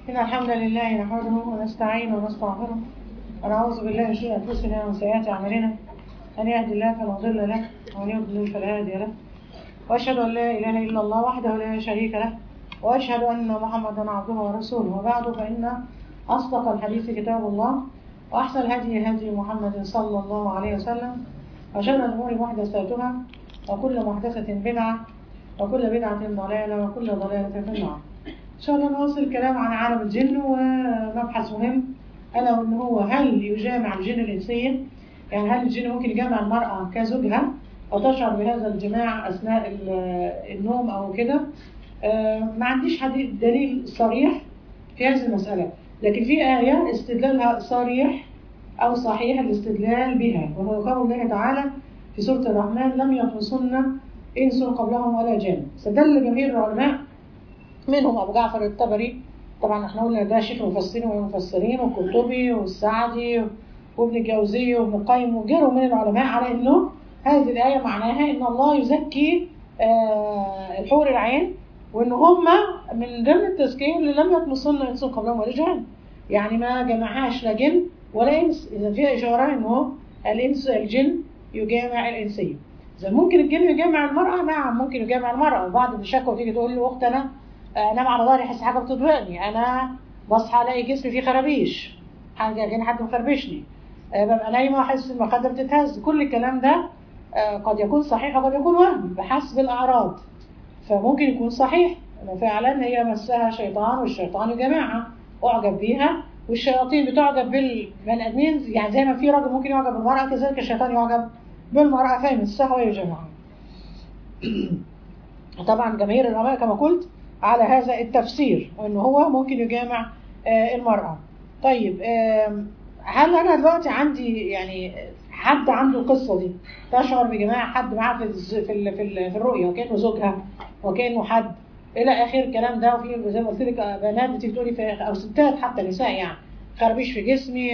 إن الحمد لله نحمده ونستعينه ونستغفره ونعوذ بالله من شرور أنفسنا ومن سيئات أعمالنا من يهد الله فلا مضل له ومن يضلل فلا هادي له وأشهد أن لا إله إلا الله وحده لا شريك له وأشهد أن محمدا عبده ورسوله وبعد فإن أصدق الحديث كتاب الله وأحسن الهدي هدي محمد صلى الله عليه وسلم وشر الأمور محدثاتها وكل محدثة بدعة وكل بدعة ضلالة وكل ضلالة في النار إن شاء الله نواصل الكلام عن عالم الجن ومبحث مهم ألا وأن هو هل يجامع الجن الإنسية يعني هل الجن ممكن يجامع المرأة كزوجها أو تشعر بهذا الجماع أثناء النوم أو كده ما عنديش حديث دليل صريح في هذه المسألة لكن في آية استدلالها صريح أو صحيح الاستدلال بها وهو قول الله تعالى في سورة الرحمن لم يطمسن إنس قبلهم ولا جن استدل جميع العلماء منهم أبو جعفر الطبري طبعا احنا قلنا ده شيخ المفسرين والمفسرين والقرطبي والسعدي وابن الجوزي وابن القيم وغيرهم من العلماء على انه هذه الآية معناها ان الله يزكي آه الحور العين وان هم من ضمن التزكية اللي لم يطمسن انس قبلهم ولا جن يعني ما جمعهاش لا جن ولا انس اذا فيها اشارة انه الانس الجن يجامع الانسية اذا ممكن الجن يجامع المرأة نعم ممكن يجامع المرأة وبعض بشكوى تيجي تقول له اخت انا انام على ظهري احس حاجه بتضايقني انا بصحى الاقي جسمي فيه خرابيش حاجه كان حد مخربشني أه ببقى نايمه احس المخده بتتهز كل الكلام ده أه قد يكون صحيح وقد يكون وهم بحسب الاعراض فممكن يكون صحيح انه فعلا هي مسها شيطان والشيطان يجمعها اعجب بيها والشياطين بتعجب بالبني ادمين يعني زي ما في راجل ممكن يعجب بالمراه كذلك الشيطان يعجب بالمراه فيمسها ويجمعها طبعا جماهير العلماء كما قلت على هذا التفسير وان هو ممكن يجامع المرأة طيب هل انا دلوقتي عندي يعني حد عنده القصة دي تشعر بجماعة حد معاه في في في الرؤية وكأنه زوجها وكأنه حد الى اخر الكلام ده وفي زي ما قلت لك بنات بتيجي تقولي في او ستات حتى نساء يعني خربيش في جسمي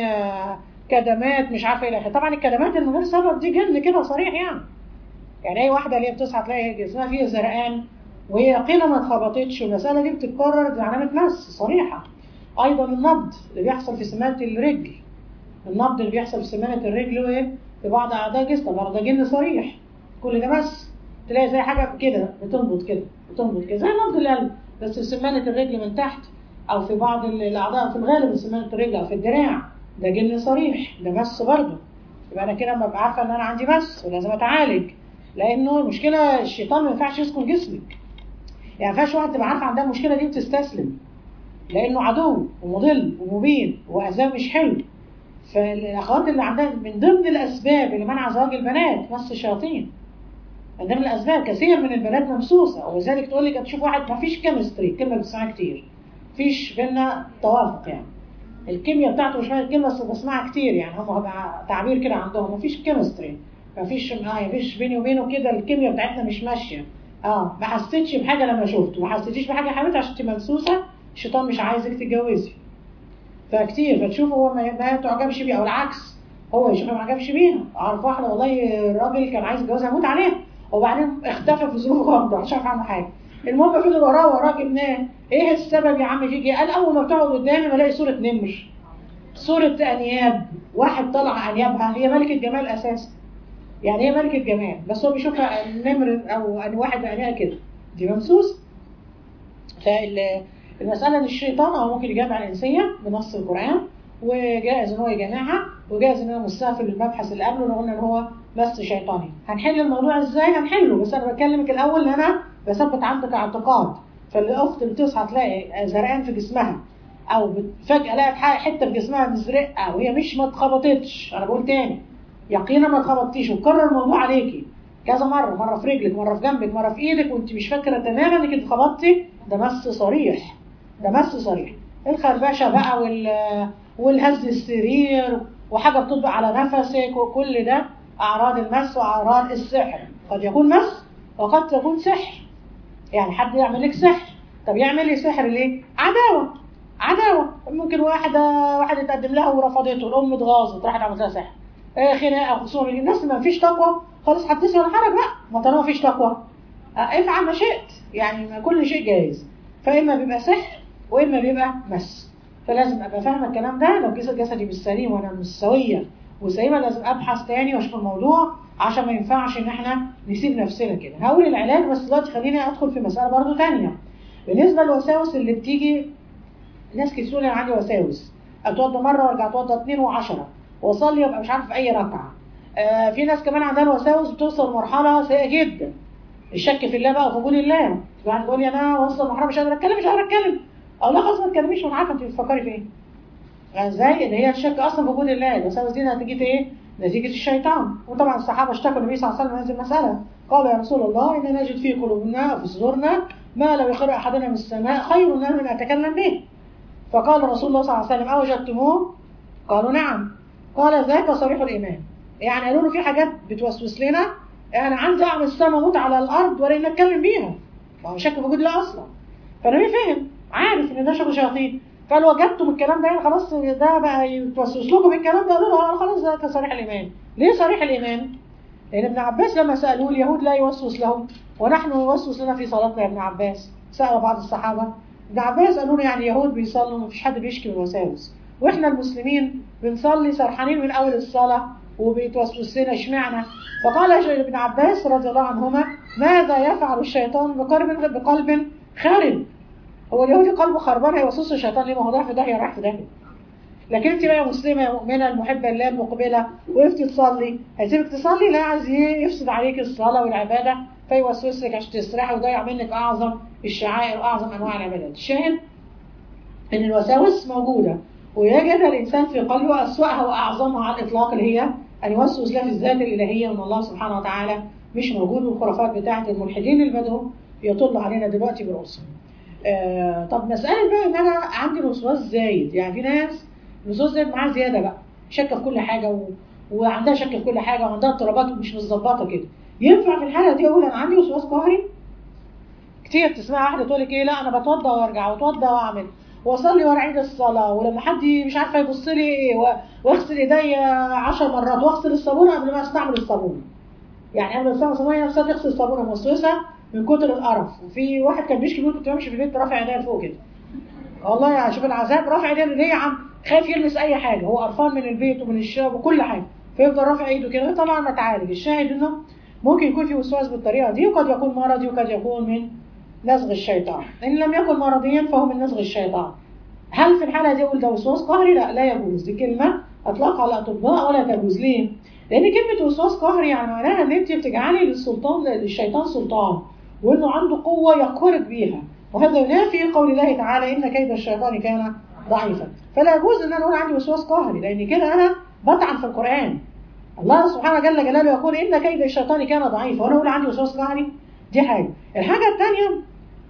كدمات مش عارفه الى اخره طبعا الكدمات اللي من غير سبب دي جن كده صريح يعني يعني اي واحده اللي بتصحى تلاقي جسمها فيه زرقان وهي يقينا ما اتخبطتش والمسألة دي بتتكرر دي علامة مس صريحة أيضا النبض اللي بيحصل في سمانة الرجل النبض اللي بيحصل في سمانة الرجل وإيه في بعض أعضاء جسمها برضه جن صريح كل ده مس تلاقي زي حاجة كده بتنبض كده بتنبض كده زي نبض القلب بس في سمانة الرجل من تحت أو في بعض الأعضاء في الغالب في سمانة الرجل أو في الدراع ده جن صريح ده مس برضه يبقى أنا كده ببقى عارفة إن أنا عندي مس ولازم أتعالج لأنه المشكلة الشيطان ما ينفعش يسكن جسمك يعني ما ينفعش واحد تبقى عارفه عندها المشكله دي وتستسلم لانه عدو ومضل ومبين واذاه مش حلو فالاخوات اللي عندها من ضمن الاسباب اللي منع زواج البنات مس الشياطين من ضمن الاسباب كثير من البنات ممسوسه ولذلك تقول لك تشوف واحد ما فيش كيمستري الكلمه اللي بتسمعها كتير مفيش بينا توافق يعني الكيمياء بتاعته مش الكلمه بس بسمعها كتير يعني هم تعبير كده عندهم مفيش كيمستري مفيش اه مفيش بيني وبينه كده الكيمياء بتاعتنا مش ماشيه اه ما حسيتش بحاجه لما شفته ما حسيتيش بحاجه يا حبيبتي عشان انت ممسوسه الشيطان مش عايزك تتجوزي فكتير فتشوف هو ما, ما تعجبش بيها او العكس هو يشوفها ما عجبش بيها اعرف واحده والله الراجل كان عايز يتجوزها يموت عليها وبعدين اختفى في ظروف غامضه مش عارف عنه حاجه المهم فضل وراه وراه جبناه ايه السبب يا عم فيك قال اول ما بتقعد قدامي بلاقي صوره نمر صوره انياب واحد طلع انيابها هي ملكه جمال اساسا يعني هي ملكة جمال بس هو بيشوفها نمر او ان واحد بعينيها كده دي ممسوس فالمسألة ان الشيطان هو ممكن يجمع الإنسية بنص القرآن وجائز ان هو يجمعها وجائز ان هو مسها في المبحث اللي قبله اللي قلنا ان هو مس شيطاني هنحل الموضوع ازاي هنحله بس انا بكلمك الاول ان انا بثبت عندك اعتقاد فالاخت اللي تصحى تلاقي زرقان في جسمها او فجأة لقت حتة في جسمها مزرقة وهي مش ما اتخبطتش انا بقول تاني يقينا ما اتخبطتيش وكرر الموضوع عليكي كذا مره مره في رجلك مره في جنبك مره في ايدك وانت مش فاكره تماما انك اتخبطتي ده مس صريح ده مس صريح الخربشه بقى وال والهز السرير وحاجه بتطبق على نفسك وكل ده اعراض المس واعراض السحر قد يكون مس وقد تكون سحر يعني حد يعمل لك سحر طب يعمل لي سحر ليه عداوه عداوه ممكن واحده واحد اتقدم لها ورفضته الام اتغاظت راحت عملت لها سحر خناقه خصومه الناس ما فيش تقوى خلاص حدثي ولا حرج بقى ما طالما ما فيش تقوى افعل ما شئت يعني ما كل شيء جايز فاما بيبقى سحر واما بيبقى مس فلازم ابقى فاهمه الكلام ده لو جسد جسدي مش سليم وانا مش سويه وسايبه لازم ابحث تاني واشوف الموضوع عشان ما ينفعش ان احنا نسيب نفسنا كده هقول العلاج بس دلوقتي خليني ادخل في مساله برضو تانية بالنسبه للوساوس اللي بتيجي ناس كتير تقول انا عندي وساوس اتوضى مره وارجع اتوضى اثنين وعشرة واصلي وابقى مش عارف في اي ركعه آه في ناس كمان عندها الوساوس بتوصل لمرحله سيئه جدا الشك في الله بقى وفي وجود الله في واحد يقول لي انا واصل لمرحله مش قادر اتكلم مش قادر اتكلم او لا خلاص ما تتكلميش وانا عارفه انت بتفكري في ايه ازاي ان هي الشك اصلا في وجود الله الوساوس دي نتيجه ايه نتيجه الشيطان وطبعا الصحابه اشتكوا النبي صلى الله عليه وسلم هذه المساله قالوا يا رسول الله اننا نجد في قلوبنا وفي صدورنا ما لو يقرأ احدنا من السماء خير لنا من اتكلم به فقال رسول الله صلى الله عليه وسلم اوجدتموه قالوا نعم قال ذاك صريح الايمان يعني قالوا له في حاجات بتوسوس لنا انا عندي اعمل السماء موت على الارض ولا ان اتكلم بيها ما هو شك في وجود الله اصلا فالنبي فهم عارف ان ده شغل شياطين قال وجدتم الكلام ده يعني خلاص ده بقى يتوسوس لكم الكلام ده قالوا له خلاص ده صريح الايمان ليه صريح الايمان؟ لان ابن عباس لما سالوه اليهود لا يوسوس لهم ونحن نوسوس لنا في صلاتنا يا ابن عباس سال بعض الصحابه ابن عباس قالوا له يعني اليهود بيصلوا مفيش حد بيشكي من الوساوس واحنا المسلمين بنصلي سرحانين من اول الصلاه وبيتوسوس لنا اشمعنى فقال ابن عباس رضي الله عنهما ماذا يفعل الشيطان بقلب بقلب خارب هو اليهودي قلبه خربان هيوسوس الشيطان ليه ما هو رايح في داهيه رايح في داهيه لكن انت بقى مسلمه مؤمنه المحبه لله المقبله وقفتي تصلي هيسيبك تصلي لا عايز يفسد عليك الصلاه والعباده فيوسوس لك عشان تستريحي ويضيع منك اعظم الشعائر واعظم انواع العبادات الشاهد ان الوساوس موجوده ويجد الانسان في قلبه اسواها واعظمها على الاطلاق اللي هي ان يوسوس له في الذات الالهيه وان الله سبحانه وتعالى مش موجود والخرافات بتاعه الملحدين اللي بدوا يطلوا علينا دلوقتي برؤوسهم. آه طب مساله بقى ان انا عندي الوسواس زايد يعني في ناس الوسواس زايد معاها زياده بقى شاكه في كل حاجه و... وعندها شك في كل حاجه وعندها اضطرابات ومش متظبطه كده ينفع في الحاله دي اقول انا عندي وسواس قهري كتير تسمع واحده تقول لك ايه لا انا بتوضى وارجع واتوضى واعمل واصلي واعيد الصلاه ولما حد مش عارفه يبص لي ايه واغسل ايديا 10 مرات واغسل الصابونه قبل ما استعمل الصابونه يعني قبل ما استعمل الصابونه نفسها تغسل الصابونه موسوسه من كتر القرف وفي واحد كان بيشكي بيقول كنت بمشي في البيت رافع ايديا لفوق كده والله يعني شوف العذاب رافع ايديا ليه يا عم خايف يلمس اي حاجه هو قرفان من البيت ومن الشاب وكل حاجه فيفضل رافع ايده كده طبعا نتعالج الشاهد انه ممكن يكون في وسواس بالطريقه دي وقد يكون مرضي وقد يكون من نزغ الشيطان ان لم يكن مرضيا فهو من نزغ الشيطان هل في الحاله دي اقول ده وسواس قهري لا لا يجوز دي كلمه اطلقها على الاطباء ولا تجوز ليه لان كلمه وسواس قهري يعني معناها ان انت بتجعلي للسلطان للشيطان سلطان وانه عنده قوه يقهرك بيها وهذا ينافي قول الله تعالى ان كيد الشيطان كان ضعيفا فلا يجوز ان انا اقول عندي وسواس قهري لان كده انا بطعن في القران الله سبحانه جل جلاله يقول ان كيد الشيطان كان ضعيفا وانا اقول عندي وسواس قهري دي حاجه الحاجه الثانيه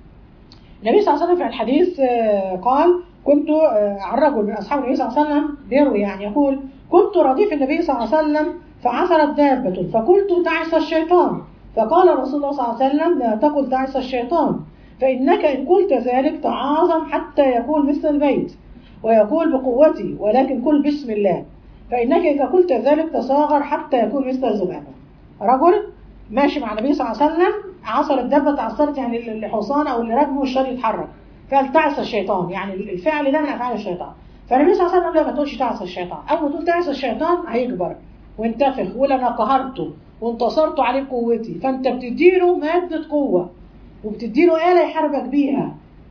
النبي صلى الله عليه وسلم في الحديث قال كنت عن رجل من اصحاب النبي صلى الله عليه وسلم بيروي يعني يقول كنت رديف النبي صلى الله عليه وسلم فعثرت دابة فقلت تعس الشيطان فقال رسول الله صلى الله عليه وسلم لا تقل تعس الشيطان فإنك إن قلت ذلك تعاظم حتى يكون مثل البيت ويقول بقوتي ولكن قل بسم الله فإنك إذا قلت ذلك تصاغر حتى يكون مثل الذبابة رجل ماشي مع النبي صلى الله عليه وسلم عصر الدبة تعصرت يعني الحصان أو اللي راكبه مش راضي يتحرك فالتعس الشيطان يعني الفعل ده من أفعال الشيطان فالنبي صلى الله عليه وسلم لا ما تقولش تعس الشيطان أول ما تقول تعس الشيطان هيكبر وينتفخ ولا أنا قهرته وانتصرت عليه بقوتي فأنت بتديله مادة قوة وبتديله آلة يحاربك بيها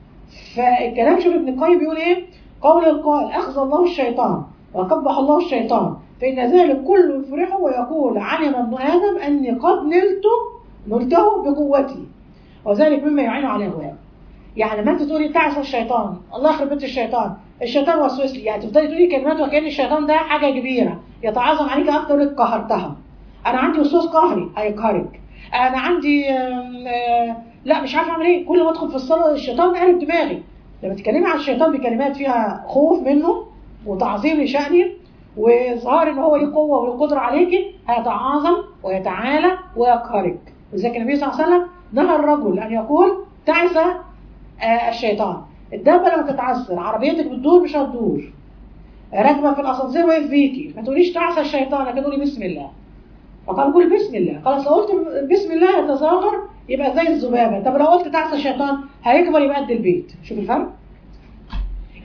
فالكلام شوف ابن القيم بيقول إيه؟ قول القائل أخذ الله الشيطان وقبح الله الشيطان فإن ذلك كله يفرحه ويقول علم ابن آدم أني قد نلت نلته بقوتي وذلك مما يعين على هواه يعني لما انت تقولي تعس الشيطان الله يخرب بيت الشيطان الشيطان وسوس لي يعني تفضلي تقولي كلمات وكأن الشيطان ده حاجة كبيرة يتعاظم عليك أكتر لك قهرتها أنا عندي وسوس قهري هيقهرك أنا عندي آم آم لا مش عارف أعمل إيه كل ما أدخل في الصلاة الشيطان قلب دماغي لما تتكلمي عن الشيطان بكلمات فيها خوف منه وتعظيم لشأنه وإظهار إن هو ليه قوة وله قدرة عليكي هيتعاظم ويتعالى ويقهرك ولذلك النبي صلى الله عليه وسلم نهى الرجل أن يقول تعس آه الشيطان الدابة لما تتعثر عربيتك بتدور مش هتدور راكبة في الأسانسير واقف بيكي ما تقوليش تعس الشيطان لكن تقولي بسم الله فقال قول بسم الله خلاص لو قلت بسم الله يتظاهر يبقى زي الذبابة طب لو قلت تعس الشيطان هيكبر يبقى قد البيت شوف الفرق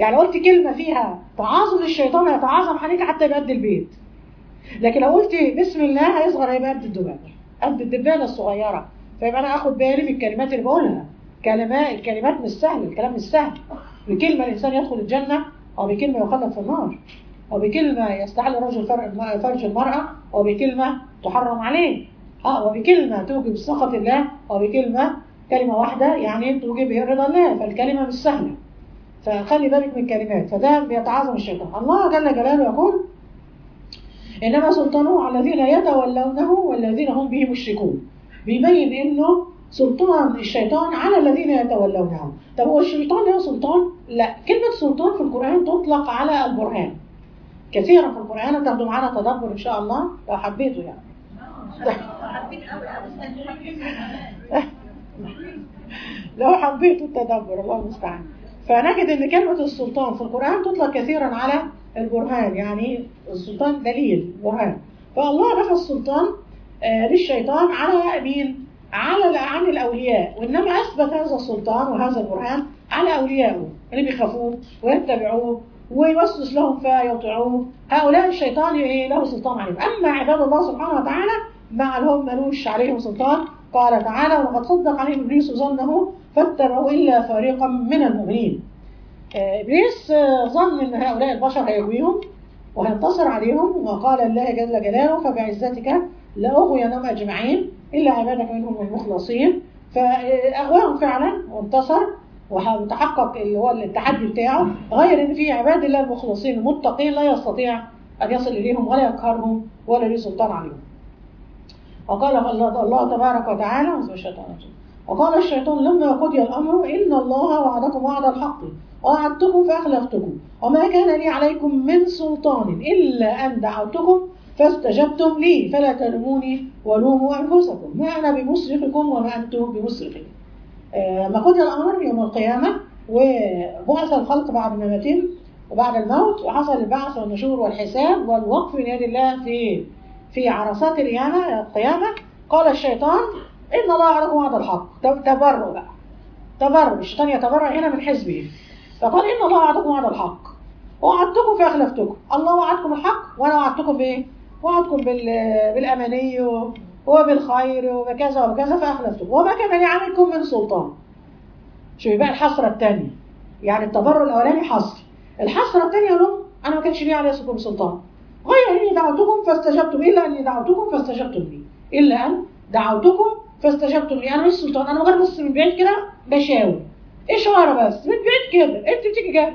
يعني قلت كلمه فيها تعاظم للشيطان هيتعاظم عليك حتى يبقى قد البيت لكن لو قلت بسم الله هيصغر هيبقى قد الدبانه قد الدبانه الصغيره فيبقى انا اخد بالي من الكلمات اللي بقولها كلمات الكلمات مش سهله الكلام مش سهل بكلمه الانسان يدخل الجنه او بكلمه يخلد في النار او بكلمه يستحل الرجل فرج المراه او بكلمه تحرم عليه اه وبكلمه توجب سخط الله وبكلمه كلمه واحده يعني توجب رضا الله فالكلمه مش سهله فخلي بالك من الكلمات فده بيتعاظم الشيطان الله جل جلاله يقول انما سلطانه على الذين يتولونه والذين هم به مشركون بيبين انه سلطان الشيطان على الذين يتولونه طب هو الشيطان له سلطان لا كلمه سلطان في القران تطلق على البرهان كثيرا في القران تاخدوا معانا تدبر ان شاء الله لو حبيتوا يعني لو حبيتوا التدبر الله المستعان فنجد ان كلمه السلطان في القران تطلق كثيرا على البرهان يعني السلطان دليل برهان فالله نفى السلطان آه للشيطان على مين؟ على عن الاولياء وانما اثبت هذا السلطان وهذا البرهان على اوليائه اللي بيخافوه ويتبعوه ويوسوس لهم فيطيعوه هؤلاء الشيطان ايه له سلطان عليهم اما عباد الله سبحانه وتعالى مع لهم ملوش عليهم سلطان قال تعالى ولقد صدق عليهم ابليس ظنه فاتبعوا الا فريقا من المؤمنين ابليس ظن ان هؤلاء البشر هيغويهم وهينتصر عليهم وقال الله جل جلاله فبعزتك لاغوينهم اجمعين الا عبادك منهم المخلصين فاغواهم فعلا وانتصر وتحقق اللي هو التحدي بتاعه غير ان في عباد الله المخلصين المتقين لا يستطيع ان يصل اليهم ولا يقهرهم ولا ليه سلطان عليهم. وقال الله, الله تبارك وتعالى وقال الشيطان لما قضي الامر ان الله وعدكم وعد الحق ووعدتكم فاخلفتكم وما كان لي عليكم من سلطان الا ان دعوتكم فاستجبتم لي فلا تلوموني ولوموا انفسكم ما انا بمصرخكم وما انتم بمصرخي. ما قضي الامر يوم القيامه وبعث الخلق بعد مماتهم وبعد الموت وحصل البعث والنشور والحساب والوقف من يد الله في في عرصات القيامه القيامه قال الشيطان ان الله وعدكم وعد الحق تبرؤ بقى تبرؤ الشيطان يتبرأ هنا من حزبه فقال ان الله وعدكم وعد الحق وعدتكم فاخلفتكم الله وعدكم الحق وانا وعدتكم بايه؟ وعدكم بالاماني وبالخير وبكذا وبكذا فاخلفتكم وما كان لي عليكم من سلطان شوفي بقى الحسره الثانيه يعني التبرؤ الاولاني حصر الحسره الثانيه لهم انا ما كانش لي عليكم سلطان غير اني دعوتكم فاستجبتم الا اني دعوتكم فاستجبتم لي الا ان دعوتكم فاستجبتم لي انا مش سلطان انا مجرد بس من بعيد كده بشاور اشاره بس من بعيد كده انت بتيجي جنبي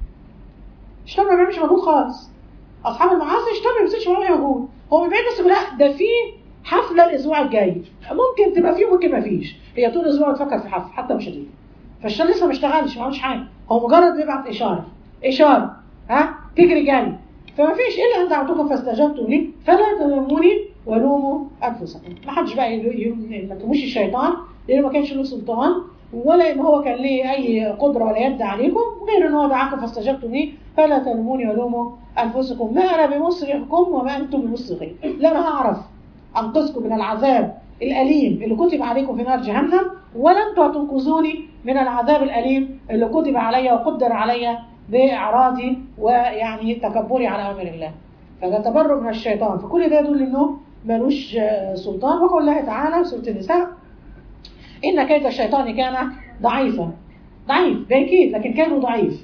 الشيطان ما بيعملش مجهود خالص اصحاب المعاصي الشيطان ما بيمسكش معاهم مجهود هو من بعيد بس لا ده في حفله الاسبوع الجاي ممكن تبقى فيه ممكن ما فيش هي طول الاسبوع بتفكر في حفله حتى مش هتيجي فالشيطان لسه ما اشتغلش ما عملش حاجه هو مجرد بيبعت اشاره اشاره ها تجري جري فما فيش الا ان دعوتكم فاستجبتم لي فلا تلوموني ولوموا انفسكم ما حدش بقى ما تلوموش الشيطان لانه ما كانش له سلطان ولا ان هو كان ليه اي قدره ولا يد عليكم غير ان هو دعاكم فاستجبتم لي فلا تلوموني ولوموا انفسكم ما انا بمصرخكم وما انتم بمصرخي لا انا هعرف انقذكم من العذاب الاليم اللي كتب عليكم في نار جهنم ولا انتم هتنقذوني من العذاب الاليم اللي كتب علي وقدر علي باعراضي ويعني تكبري على امر الله فده تبرؤ من الشيطان فكل ده يدل انه ملوش سلطان وقول الله تعالى في سوره النساء ان كيد الشيطان كان ضعيفا ضعيف باكيد لكن كانوا ضعيف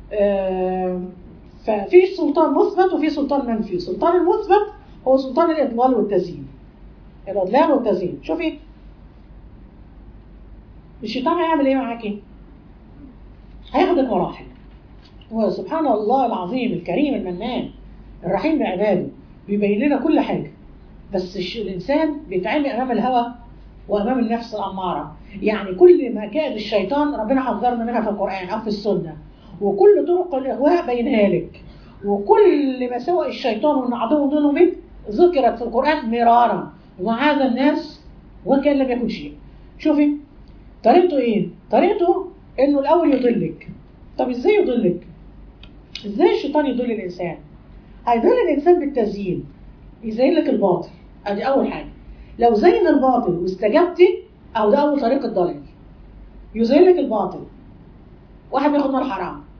ففي سلطان مثبت وفي سلطان منفي السلطان المثبت هو سلطان الاضلال والتزيين الاضلال والتزيين شوفي الشيطان هيعمل ايه معاكي هياخدك مراحل وسبحان الله العظيم الكريم المنان الرحيم بعباده بيبين لنا كل حاجه بس الانسان بيتعامل امام الهوى وامام النفس الاماره يعني كل ما كاد الشيطان ربنا حذرنا منها في القران او في السنه وكل طرق الاغواء بينها لك وكل مساوئ الشيطان وان عدو ضل بك ذكرت في القران مرارا ومع هذا الناس وكان لم يكن شيء شوفي طريقته ايه طريقته انه الاول يضلك طب ازاي يضلك ازاي الشيطان يضل الانسان هيضل الانسان بالتزيين يزين لك الباطل ادي اول حاجه لو زين الباطل واستجبتي او ده اول طريق الضلال يزين لك الباطل واحد بياخد مال حرام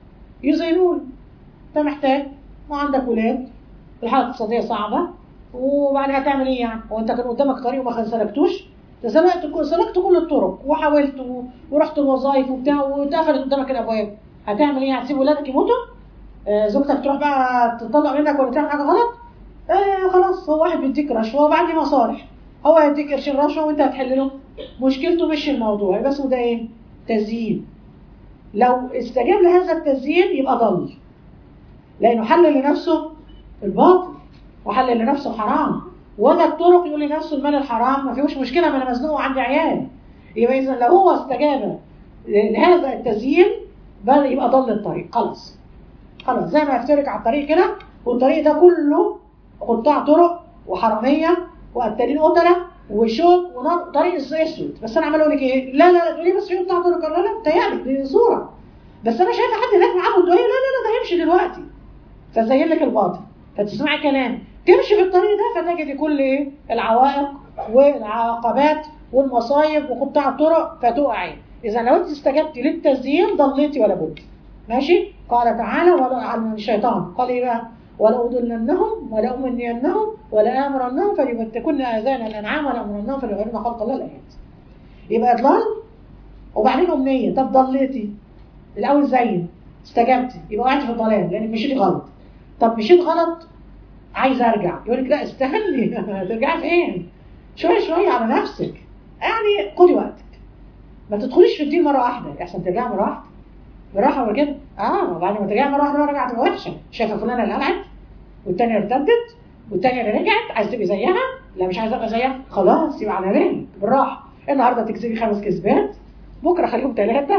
يزينوا انت محتاج وعندك ولاد الحاله الاقتصاديه صعبه وبعدين هتعمل ايه يعني؟ هو انت كان قدامك طريق وما سلكتوش؟ سلكت سلكت كل الطرق وحاولت و... ورحت الوظائف وبتاع واتقفلت قدامك الابواب هتعمل ايه؟ هتسيب ولادك يموتوا؟ آه زوجتك تروح بقى تطلق منك ولا تعمل حاجه غلط؟ آه خلاص هو واحد بيديك رشوه وبعدين مصالح هو هيديك قرشين رشوه وانت هتحل له مشكلته مش الموضوع يبقى اسمه ده ايه؟ تزيين لو استجاب لهذا التزيين يبقى ضل لانه حل لنفسه الباطل وحل لنفسه حرام وجد طرق يقول لنفسه المال الحرام ما فيهوش مشكله ما انا مزنوق وعندي عيال يبقى اذا لو هو استجاب لهذا التزيين بل يبقى ضل الطريق خلاص خلاص زي ما يفترق على الطريق كده والطريق ده كله قطاع طرق وحراميه وقتالين قتله وشوك ونار طريق اسود بس انا عمال اقول لك ايه لا لا تقولي بس في قطاع طرق لا لا بتهيألك دي صوره بس انا شايفه حد هناك معاه بندقيه لا لا لا ده هيمشي دلوقتي فزين لك الباطل فتسمعي كلام تمشي في الطريق ده فتجد كل ايه العوائق والعقبات والمصايب وقطاع الطرق فتقعي اذا لو انت استجبتي للتزيين ضليتي ولا بد ماشي قال تعالى ولا عن الشيطان قال ايه بقى ولأضلنهم ولأمنينهم ولآمرنهم فليبتكن آذان الأنعام ولأمرنهم فليغيرن خلق الله الآيات يبقى إضلال وبعدين أمنية طب ضليتي الأول زين استجبتي يبقى وقعتي في الضلال لأنك مشيتي غلط طب مشيت غلط عايز ارجع يقول لك لا استني ترجعي فين شويه شويه على نفسك يعني خدي وقتك ما تدخليش في الدين مره واحده احسن ترجعي مره واحده براحه ولا كده اه وبعد ما ترجعي مره واحده رجعت تبقى وحشه شايفه فلانه اللي قلعت والتانيه ارتدت والتانيه اللي رجعت عايز تبقي زيها لا مش عايزه ابقى زيها خلاص يبقى على رجلك بالراحه النهارده تكسبي خمس كسبات بكره خليهم ثلاثه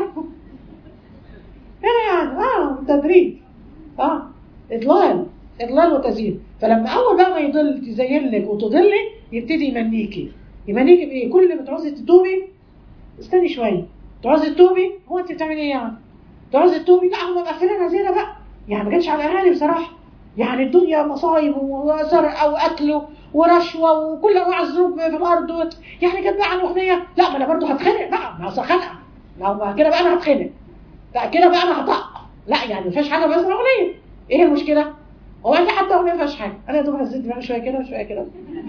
هنا يعني اه تدريج اه اضلال اضلال وتزيين فلما اول بقى ما يضل تزين لك وتضلي يبتدي يمنيكي يمنيكي بايه كل ما تعوزي تتوبي استني شويه تعوزي تتوبي هو انت بتعملي ايه يعني تعوزي تتوبي لا هم مقفلينها زينا بقى يعني ما جاتش على الاهالي بصراحه يعني الدنيا مصايب وسرقه وقتل ورشوه وكل انواع الذنوب في الارض يعني جت بقى على الاغنيه لا ما انا برضه هتخنق بقى ما اصل خنقه لو كده بقى انا هتخنق لا كده بقى انا هطق لا يعني ما فيش حاجه بس اغنيه ايه المشكله؟ هو انت حتى اغنيه ما فيهاش حاجه انا دوب هزيت دماغي شويه كده وشويه كده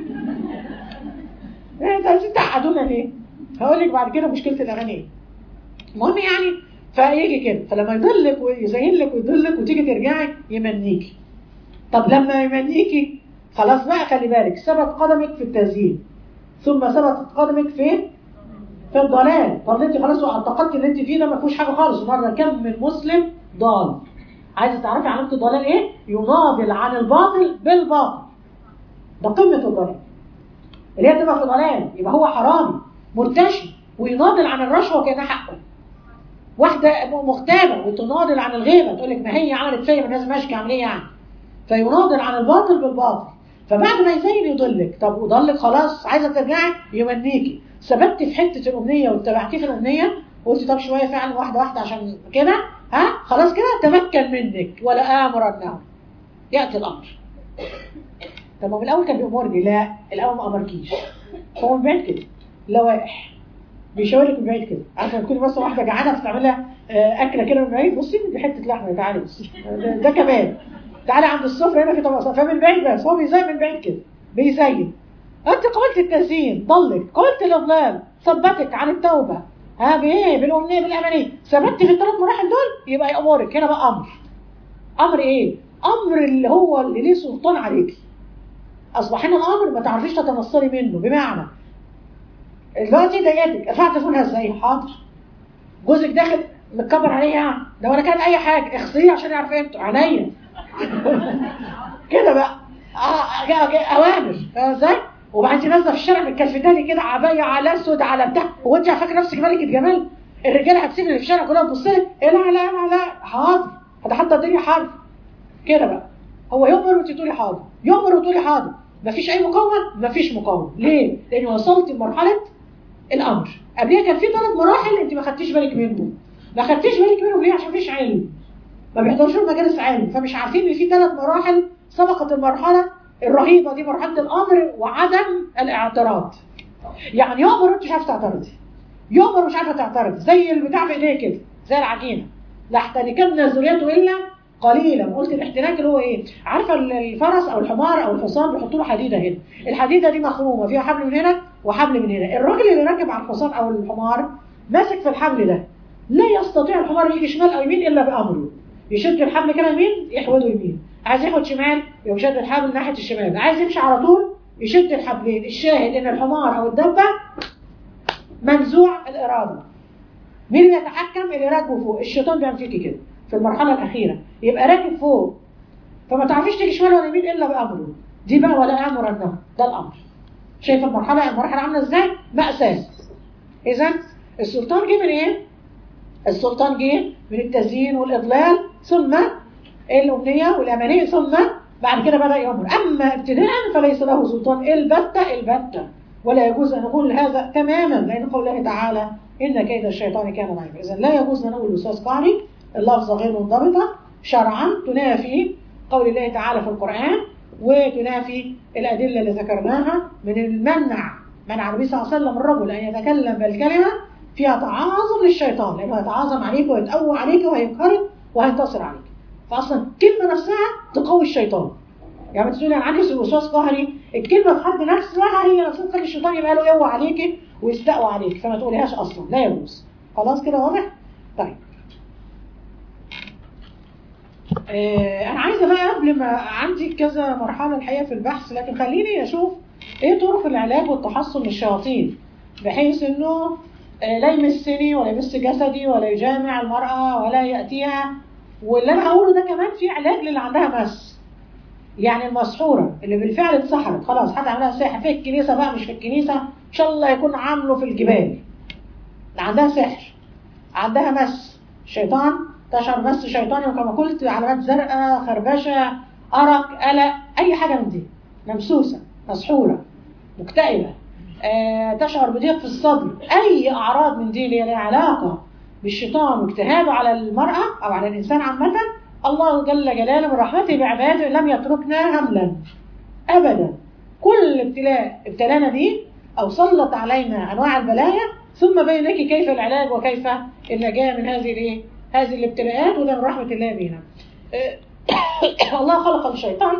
انت عايزين تعقدونا ليه؟ هقول لك بعد كده مشكله الاغاني ايه المهم يعني فيجي كده فلما يضلك ويزين لك ويضلك وتيجي ترجعي يمنيكي طب لما يمنيكي خلاص بقى خلي بالك ثبت قدمك في التزيين ثم ثبتت قدمك فين؟ في الضلال ضليتي خلاص واعتقدت ان انت فيه ده ما فيهوش حاجه خالص مره كم من مسلم ضال عايزه تعرفي علامه الضلال ايه؟ يناضل عن الباطل بالباطل ده قمه الضلال اللي هي تبقى في ضلال يبقى هو حرامي مرتشي ويناضل عن الرشوه كانها حقه واحده مغتابه وتناضل عن الغيبه تقول لك ما هي عملت فيا ما لازم اشكي اعمل ايه يعني فيناضل عن الباطل بالباطل فبعد ما يزين يضلك طب وضلك خلاص عايزه ترجعي يمنيكي ثبت في حته الامنيه واتبعتيه في الامنيه قلت طب شويه فعلا واحده واحده عشان كده ها خلاص كده تمكن منك ولا امرنه ياتي الامر طب ما من الاول كان بيامرني لا الاول ما امركيش هو من بعيد كده لوائح بيشاور لك من بعيد كده عارفه تكوني بس واحده جعانه بتعملها اكله كده من بعيد بصي دي حته لحمه تعالي بصي ده, ده كمان تعالي عند السفره هنا في طبق فمن بعيد بس هو بيزين من بعيد كده بيزين انت قلت التزيين ضلك قلت الاضلال ثبتك عن التوبه ها بايه بالامنيه بالامانيه ثبت في الثلاث مراحل دول يبقى يامرك هنا بقى امر امر ايه امر اللي هو اللي ليه سلطان عليكي اصبح هنا الامر ما تعرفيش تتنصلي منه بمعنى دلوقتي ضايقتك ارفع تليفونها ازاي حاضر جوزك داخل متكبر عليها ده ولا كان اي حاجه اغسليه عشان يعرف قيمته عينيا كده بقى اوامر فاهم ازاي؟ وبعدين نازله في الشارع متكلفتاني كده عبايه على اسود على بتاع هو انت فاكره نفسك ملكه جمال؟ الرجاله هتسيب اللي في الشارع كلها تبص لك إيه لا لا لا لا حاضر ده حتى الدنيا حاضر كده بقى هو يؤمر وانت تقولي حاضر يؤمر وتقولي حاضر مفيش اي مقاومه مفيش مقاومه ليه؟ لان وصلت لمرحله الامر قبلها كان في ثلاث مراحل انت ما خدتيش بالك منهم ما خدتيش بالك منهم ليه عشان مفيش علم ما بيحضروش مجالس علم فمش عارفين ان في ثلاث مراحل سبقت المرحله الرهيبه دي مرحله الامر وعدم الاعتراض يعني يؤمر وانت مش عارفه تعترضي يؤمر مش عارفه تعترضي زي البتاع في ايديه كده زي العجينه لاحتركن ذريته الا قليلا قلت الاحتراك اللي هو ايه عارفه الفرس او الحمار او الحصان بيحطوا له حديده هنا الحديده دي مخرومه فيها حبل من هنا وحبل من هنا الراجل اللي راكب على الحصان او الحمار ماسك في الحبل ده لا يستطيع الحمار يجي شمال او يمين الا بامره يشد الحبل كده يمين يحوده يمين عايز ياخد شمال يقوم شد الحبل ناحيه الشمال عايز يمشي على طول يشد الحبلين الشاهد ان الحمار او الدبه منزوع الاراده مين اللي يتحكم اللي راكبه فوق الشيطان بيعمل فيكي كده في المرحله الاخيره يبقى راكب فوق فما تعرفيش تيجي شمال ولا يمين الا بامره دي بقى ولا امر النهر ده الامر شايفه المرحله المرحله عامله ازاي ماساه اذا السلطان جه من ايه السلطان جه من التزيين والاضلال ثم الامنيه والامانيه ثم بعد كده بدا يامر اما ابتداء فليس له سلطان البته البته ولا يجوز ان نقول هذا تماما لان قول الله تعالى ان كيد الشيطان كان ضعيفا اذا لا يجوز ان نقول وسواس قهري اللفظه غير منضبطه شرعا تنافي قول الله تعالى في القران وتنافي الادله اللي ذكرناها من المنع منع النبي صلى الله عليه وسلم الرجل ان يتكلم بالكلمه فيها تعاظم للشيطان لانه هيتعاظم عليك ويتقوى عليك وهينقرض وهينتصر عليك فاصلا الكلمه نفسها تقوي الشيطان يعني بتقولي انا عندي وسواس قهري الكلمه في حد نفسها هي نفسها تخلي الشيطان يبقى له قوه عليك ويستقوى عليك فما تقوليهاش اصلا لا يجوز خلاص كده واضح طيب آه انا عايزه بقى قبل ما عندي كذا مرحله الحقيقه في البحث لكن خليني اشوف ايه طرق العلاج والتحصن من الشياطين بحيث انه آه لا يمسني ولا يمس جسدي ولا يجامع المراه ولا ياتيها واللي انا هقوله ده كمان في علاج للي عندها مس يعني المسحوره اللي بالفعل اتسحرت خلاص حد عملها سحر في الكنيسه بقى مش في الكنيسه ان شاء الله يكون عامله في الجبال اللي عندها سحر عندها مس شيطان تشعر مس شيطاني وكما قلت علامات زرقاء خربشه ارق قلق اي حاجه من دي ممسوسه مسحوره مكتئبه آه تشعر بضيق في الصدر اي اعراض من دي اللي لها علاقه بالشيطان واجتهاده على المراه او على الانسان عامه الله جل جلاله من رحمته بعباده لم يتركنا هملا ابدا كل ابتلاء ابتلانا به او سلط علينا انواع البلايا ثم بين لك كيف العلاج وكيف النجاه من هذه الايه هذه الابتلاءات وده من رحمه الله بنا الله خلق الشيطان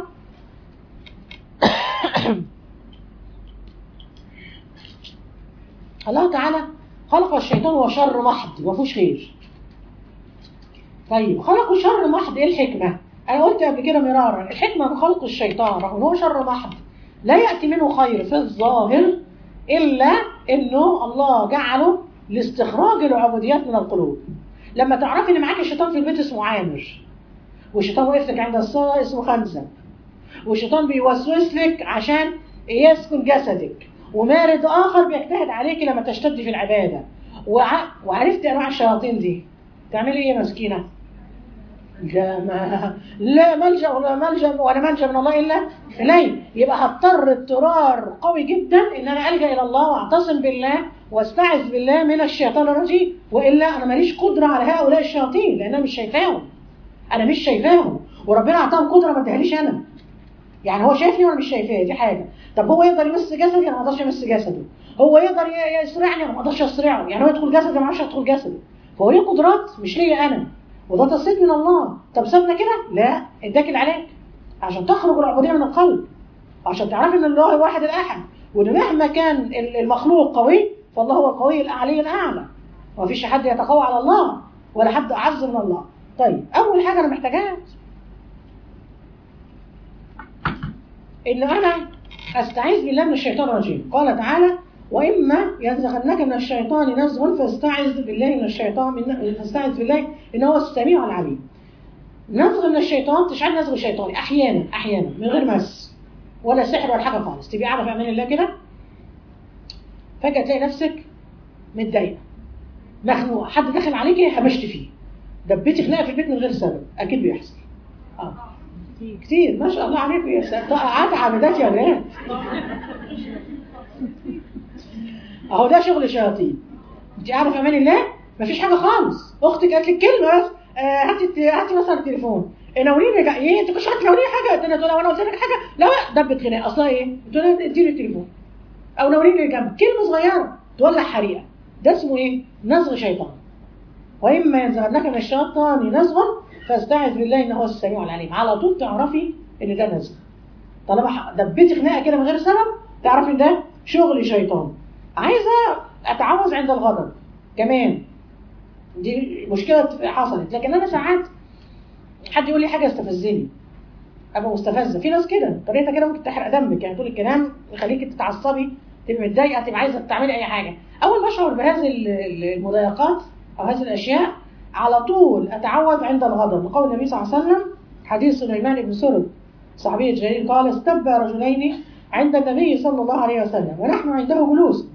الله تعالى خلق الشيطان هو شر محض ما فيهوش خير طيب خلقوا شر محض ايه الحكمه انا قلت قبل كده مرارا الحكمه من خلق الشيطان رغم ان هو شر محض لا ياتي منه خير في الظاهر الا انه الله جعله لاستخراج العبوديات من القلوب لما تعرفي ان معاكي شيطان في البيت اسمه عامر والشيطان وقف لك عند الصلاه اسمه خنزه والشيطان بيوسوس لك عشان يسكن جسدك ومارد اخر بيجتهد عليك لما تشتدي في العباده وع... وعرفتي انواع الشياطين دي تعملي ايه يا مسكينه لا ما لا ملجا ولا ملجا ولا ملجا من الله الا اليه يبقى هضطر اضطرار قوي جدا ان انا الجا الى الله واعتصم بالله واستعذ بالله من الشيطان الرجيم والا انا ماليش قدره على هؤلاء الشياطين لان انا مش شايفاهم انا مش شايفاهم وربنا اعطاهم قدره ما ادهاليش انا يعني هو شايفني وانا مش شايفاه دي حاجه طب هو يقدر يمس جسدي انا ما اقدرش امس جسده هو يقدر يسرعني انا ما اقدرش اسرعه يعني هو يدخل جسدي ما اعرفش ادخل جسده فهو ليه قدرات مش ليا انا وده تصيد من الله طب سابنا كده لا اداك العلاج عشان تخرج العبوديه من القلب عشان تعرفي ان الله واحد الاحد وان مهما كان المخلوق قوي فالله هو القوي الاعلي الاعلى ومفيش حد يتقوى على الله ولا حد اعز من الله طيب اول حاجه انا محتاجاها ان انا استعيذ بالله من الشيطان الرجيم قال تعالى واما ينزغنك من الشيطان نزغ فاستعذ بالله من الشيطان من فاستعذ بالله انه هو السميع العليم نزغ من الشيطان تشعر نزغ شيطاني احيانا احيانا من غير مس ولا سحر ولا حاجه خالص تبقي قاعده في امان الله كده فجاه تلاقي نفسك متضايقه مخنوقه حد دخل عليكي هبشت فيه دبيتي خناقه في البيت من غير سبب اكيد بيحصل اه كتير ما شاء الله عليكم يا ساعات عبدات يا بنات اهو ده شغل شياطين انت قاعده في امان الله مفيش حاجه خالص اختك قالت لك كلمه بس آه هاتي هاتي مثلا التليفون ناوريني ايه انت مش هتناوريني حاجه انا تقول وانا قلت لك حاجه لا دبت خناقه اصلا ايه تقول اديني التليفون او ناوريني جنب كلمه صغيره تولع حريقه ده اسمه ايه نزغ شيطان واما ينزغنك من الشيطان نزغ فاستعذ بالله انه هو السميع العليم على طول تعرفي ان ده نزغ طالما دبيتي خناقه كده من غير سبب تعرفي ان ده شغل شيطان عايزه اتعوذ عند الغضب كمان دي مشكله حصلت لكن انا ساعات حد يقول لي حاجه استفزني ابقى مستفزه في ناس كده طريقتها كده ممكن تحرق دمك يعني تقول الكلام يخليكي تتعصبي تبقي متضايقه تبقى عايزه تعملي اي حاجه اول ما اشعر بهذه المضايقات او هذه الاشياء على طول اتعوذ عند الغضب لقول النبي صلى الله عليه وسلم حديث سليمان بن سرد صحابي الجليل قال استب رجلين عند النبي صلى الله عليه وسلم ونحن عنده جلوس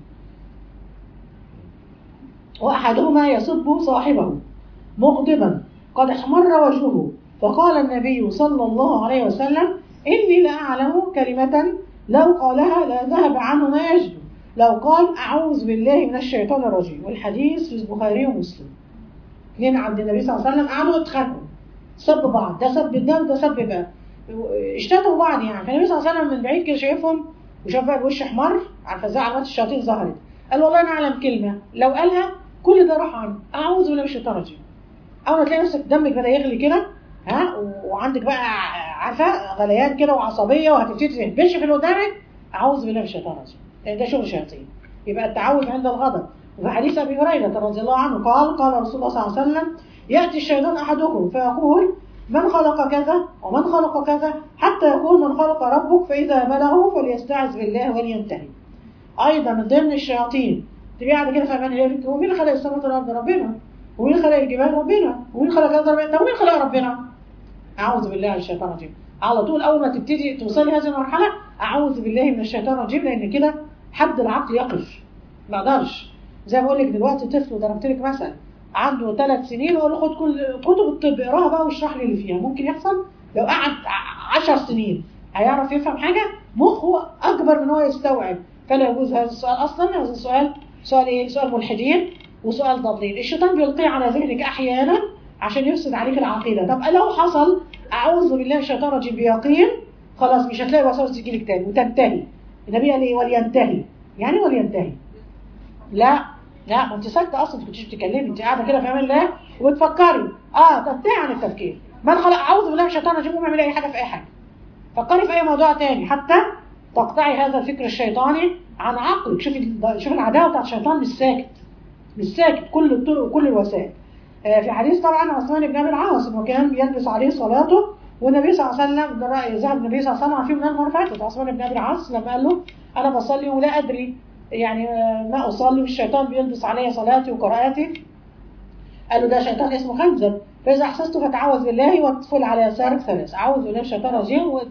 واحدهما يسب صاحبه مغضبا قد احمر وجهه فقال النبي صلى الله عليه وسلم إني لأعلم كلمة لو قالها لذهب عنه ما يجد لو قال أعوذ بالله من الشيطان الرجيم والحديث في البخاري ومسلم اثنين عند النبي صلى الله عليه وسلم قعدوا يتخانقوا سب بعض ده سب ده وده سب ده اشتتوا بعض يعني فالنبي صلى الله عليه وسلم من بعيد كده شايفهم وشاف بقى الوش احمر عارفه ازاي علامات الشياطين ظهرت قال والله انا اعلم كلمه لو قالها كل ده راح عنه اعوذ بالله من الشيطان الرجيم اول ما تلاقي نفسك دمك بدا يغلي كده ها وعندك بقى عارفه غليان كده وعصبيه وهتبتدي تهبش في اللي قدامك اعوذ بالله من الشيطان الرجيم لان ده شغل شياطين يبقى التعوذ عند الغضب وفي حديث ابي هريره رضي الله عنه قال قال رسول الله صلى الله عليه وسلم ياتي الشيطان احدكم فيقول من خلق كذا ومن خلق كذا حتى يقول من خلق ربك فاذا بلغه فليستعذ بالله ولينتهي ايضا من ضمن الشياطين تبقى قاعده كده فاهمان يقول هو مين خلق السماوات والارض ربنا ومين خلق الجبال ربنا ومين خلق كذا ربنا طب ومين خلق ربنا اعوذ بالله من الشيطان الرجيم على طول اول ما تبتدي توصلي هذه المرحله اعوذ بالله من الشيطان الرجيم لان كده حد العقل يقف ما اقدرش زي ما بقول لك دلوقتي طفل ضربت لك مثلا عنده ثلاث سنين واقول له خد كل كتب الطب اقراها بقى واشرح لي اللي فيها ممكن يحصل لو قعد 10 سنين هيعرف يفهم حاجه مخه اكبر من هو يستوعب فلا يجوز هذا السؤال اصلا هذا السؤال سؤال ايه؟ سؤال ملحدين وسؤال ضالين الشيطان بيلقيه على ذهنك احيانا عشان يفسد عليك العقيده طب لو حصل اعوذ بالله من الشيطان الرجيم بيقين خلاص مش هتلاقي وساوس تجي لك تاني وتنتهي النبي قال ايه ولينتهي يعني ولينتهي لا لا ما انت ساكته اصلا ما كنتيش بتتكلمي انت قاعده كده في امان الله وبتفكري اه تنتهي عن التفكير من خلق اعوذ بالله من الشيطان الرجيم قومي اعملي اي حاجه في اي حاجه فكري في اي موضوع تاني حتى تقطعي هذا الفكر الشيطاني عن عقلك شوفي شوفي العداوه بتاعت الشيطان مش ساكت مش ساكت كل الطرق وكل الوسائل آه في حديث طبعا عثمان بن ابي العاص انه كان يلبس عليه صلاته والنبي صلى الله عليه وسلم ده راي ذهب النبي صلى الله عليه وسلم في من المره فاتت عثمان بن ابي العاص لما قال له انا بصلي ولا ادري يعني ما اصلي والشيطان بيلبس علي صلاتي وقراءاتي قال له ده شيطان اسمه خنزب فاذا احسسته فتعوذ بالله واطفل على يسارك ثلاث اعوذ بالله من الشيطان الرجيم و...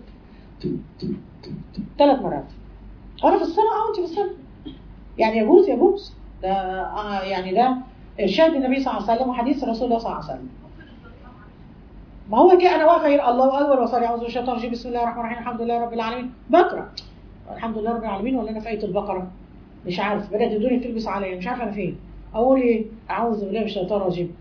ثلاث مرات وانا في الصلاه اه انت في الصلاه يعني يجوز يجوز ده آه يعني ده ارشاد النبي صلى الله عليه وسلم وحديث رسول الله صلى الله عليه وسلم ما هو كده انا واقفه غير الله اكبر وصلي اعوذ بالشيطان الرجيم بسم الله الرحمن الرحيم الحمد لله رب العالمين بقرا الحمد لله رب العالمين ولا انا في ايه البقره مش عارف بدات الدنيا تلبس عليا مش عارفه انا فين اقول ايه اعوذ بالله من الشيطان الرجيم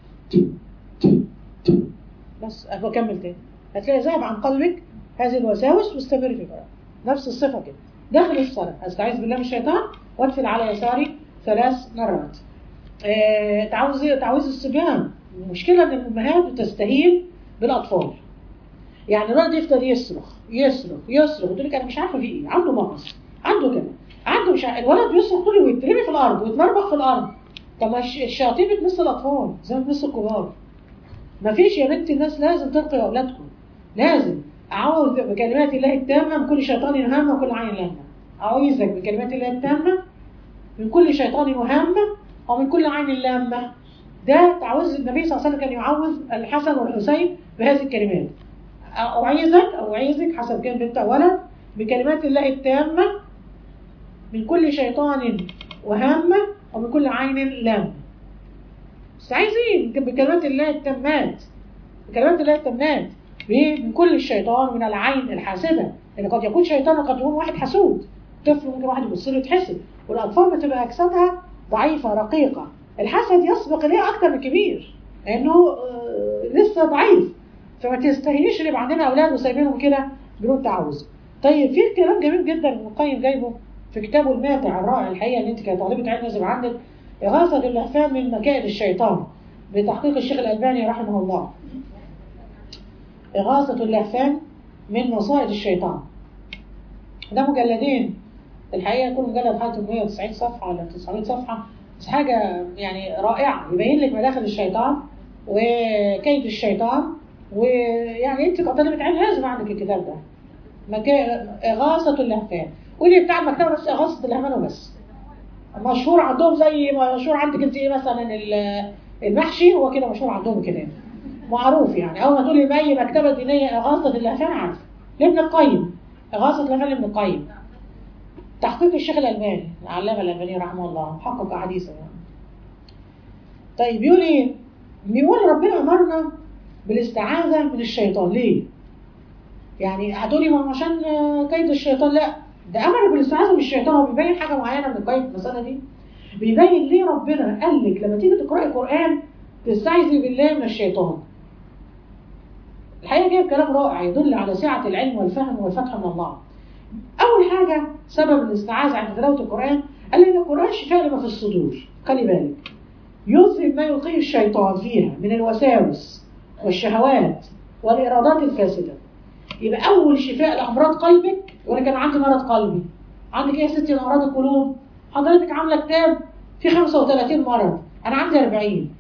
بس بكمل تاني هتلاقي ذهب عن قلبك هذه الوساوس واستمر في القراءه نفس الصفه كده داخل الصلاه استعيذ بالله من الشيطان وادفل على يساري ثلاث مرات آه تعوذ تعويذ الصبيان المشكله ان الامهات بتستهين بالاطفال يعني الولد يفضل يصرخ يصرخ يصرخ وتقول لك انا مش عارفه في ايه عنده مغص عنده كده عنده مش عارف. الولد بيصرخ طول ويترمي في الارض ويتمرمخ في الارض طب الشياطين بتمس الاطفال زي ما بتمس الكبار مفيش يا بنت الناس لازم تلقي اولادكم لازم اعوذ بكلمات الله التامه من كل شيطان هامه وكل عين لامه اعوذك بكلمات الله التامه من كل شيطان وهامه ومن كل عين لامه ده تعوذ النبي صلى الله عليه وسلم كان يعوذ الحسن والحسين بهذه الكلمات أعيذك أو أعيذك حسب كان بنت أو ولد بكلمات الله التامة من كل شيطان وهامة ومن كل عين لامة بس عايزين بكلمات الله التامات بكلمات الله التامات من كل الشيطان من العين الحاسدة لأن قد يكون شيطان وقد يكون واحد حسود طفل ممكن واحد يبص له يتحسد والأطفال بتبقى أجسادها ضعيفة رقيقة الحسد يسبق إليه أكتر من الكبير لأنه لسه ضعيف فما تستهينيش اللي يبقى عندنا أولاد وسايبينهم كده بدون تعوذ طيب في كلام جميل جدا ابن القيم جايبه في كتابه الماتع الرائع الحقيقة إن أنت كطالبة علم لازم عندك إغاثة اللحفان من مكائد الشيطان بتحقيق الشيخ الألباني رحمه الله إغاثة اللهفان من مصائد الشيطان ده مجلدين الحقيقة كل مجلد حوالي 890 صفحة ولا 900 صفحة بس حاجة يعني رائعة يبين لك مداخل الشيطان وكيد الشيطان ويعني انت كطالبة علم لازم عندك الكتاب ده مكا... إغاثة اللهفان قولي بتاع المكتبة بس إغاثة اللهفان وبس مشهور عندهم زي مشهور عندك انت ايه مثلا ال- المحشي هو كده مشهور عندهم كده معروف يعني اول ما تقولي باي مكتبه دينيه اغاثه اللهفان عارف لابن القيم اغاثه اللهفان لابن القيم تحقيق الشيخ الالباني العلامه الالباني رحمه الله محقق احاديثه يعني طيب بيقول ايه؟ بيقول ربنا امرنا بالاستعاذه من الشيطان ليه؟ يعني هتقولي ما هو عشان آه، كيد الشيطان لا ده امر بالاستعاذه من الشيطان هو بيبين حاجه معينه من القيم في المساله دي بيبين ليه ربنا قال لك لما تيجي تقراي قران تستعيذي بالله من الشيطان الحقيقه جايب كلام رائع يدل على سعه العلم والفهم والفتح من الله اول حاجه سبب الاستعاذه عند تلاوه القران قال ان القران شفاء لما في الصدور خلي بالك يذهب ما يلقيه الشيطان فيها من الوساوس والشهوات والارادات الفاسده يبقى اول شفاء لامراض قلبك وانا كان عندي مرض قلبي عندك ايه يا ستي امراض القلوب حضرتك عامله كتاب فيه 35 مرض انا عندي 40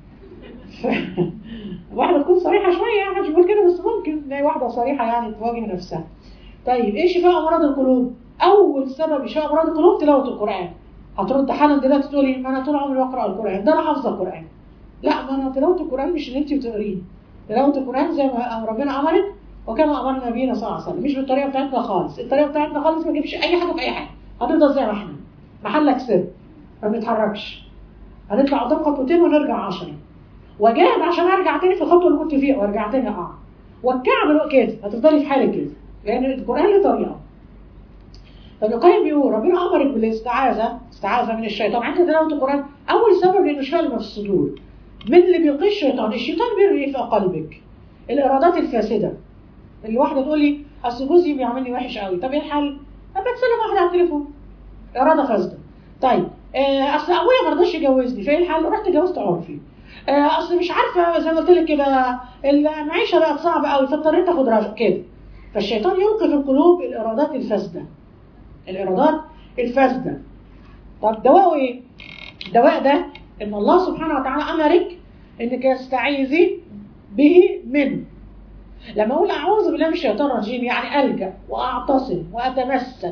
واحده تكون صريحه شويه يعني مش بقول كده بس ممكن تلاقي واحده صريحه يعني تواجه نفسها طيب ايه شفاء امراض القلوب اول سبب شفاء امراض القلوب تلاوه القران هترد حالا دلوقتي تقولي ما انا طول عمري بقرا القران ده انا حافظه القران لا ما انا تلاوه القران مش ان انت بتقريه تلاوه القران زي ما ربنا امرك وكما امرنا نبينا صلى الله عليه وسلم مش بالطريقه بتاعتنا خالص الطريقه بتاعتنا خالص ما تجيبش اي حاجه في اي حاجه هتفضل زي ما احنا محلك سر ما بنتحركش هنطلع قدام خطوتين ونرجع عشرة وجاهد عشان ارجع تاني في الخطوه اللي كنت فيها وارجع تاني اقع والكعب كده هتفضلي في حالك كده لان القران له طريقه فابن القيم بيقول ربنا امرك بالاستعاذه استعاذه من الشيطان عند تلاوه القران اول سبب لانه شفاء لما في الصدور من اللي بيلقيه الشيطان الشيطان بيرمي في قلبك الارادات الفاسده الواحده تقول لي اصل جوزي بيعملني وحش قوي طب ايه الحل؟ طب بتسلم واحده على التليفون اراده فاسده طيب آه، اصل ابويا ما رضاش يجوزني فايه الحل؟ رحت اتجوزت عرفي آه، اصل مش عارفه زي ما قلت لك كده المعيشه بقت صعبه قوي فاضطريت اخد رجل كده فالشيطان يلقي في القلوب الارادات الفاسده الارادات الفاسده طب دواءه ايه؟ الدواء ده ان الله سبحانه وتعالى امرك انك تستعيذي به منه لما اقول اعوذ بالله من الشيطان الرجيم يعني الجا واعتصم واتمسك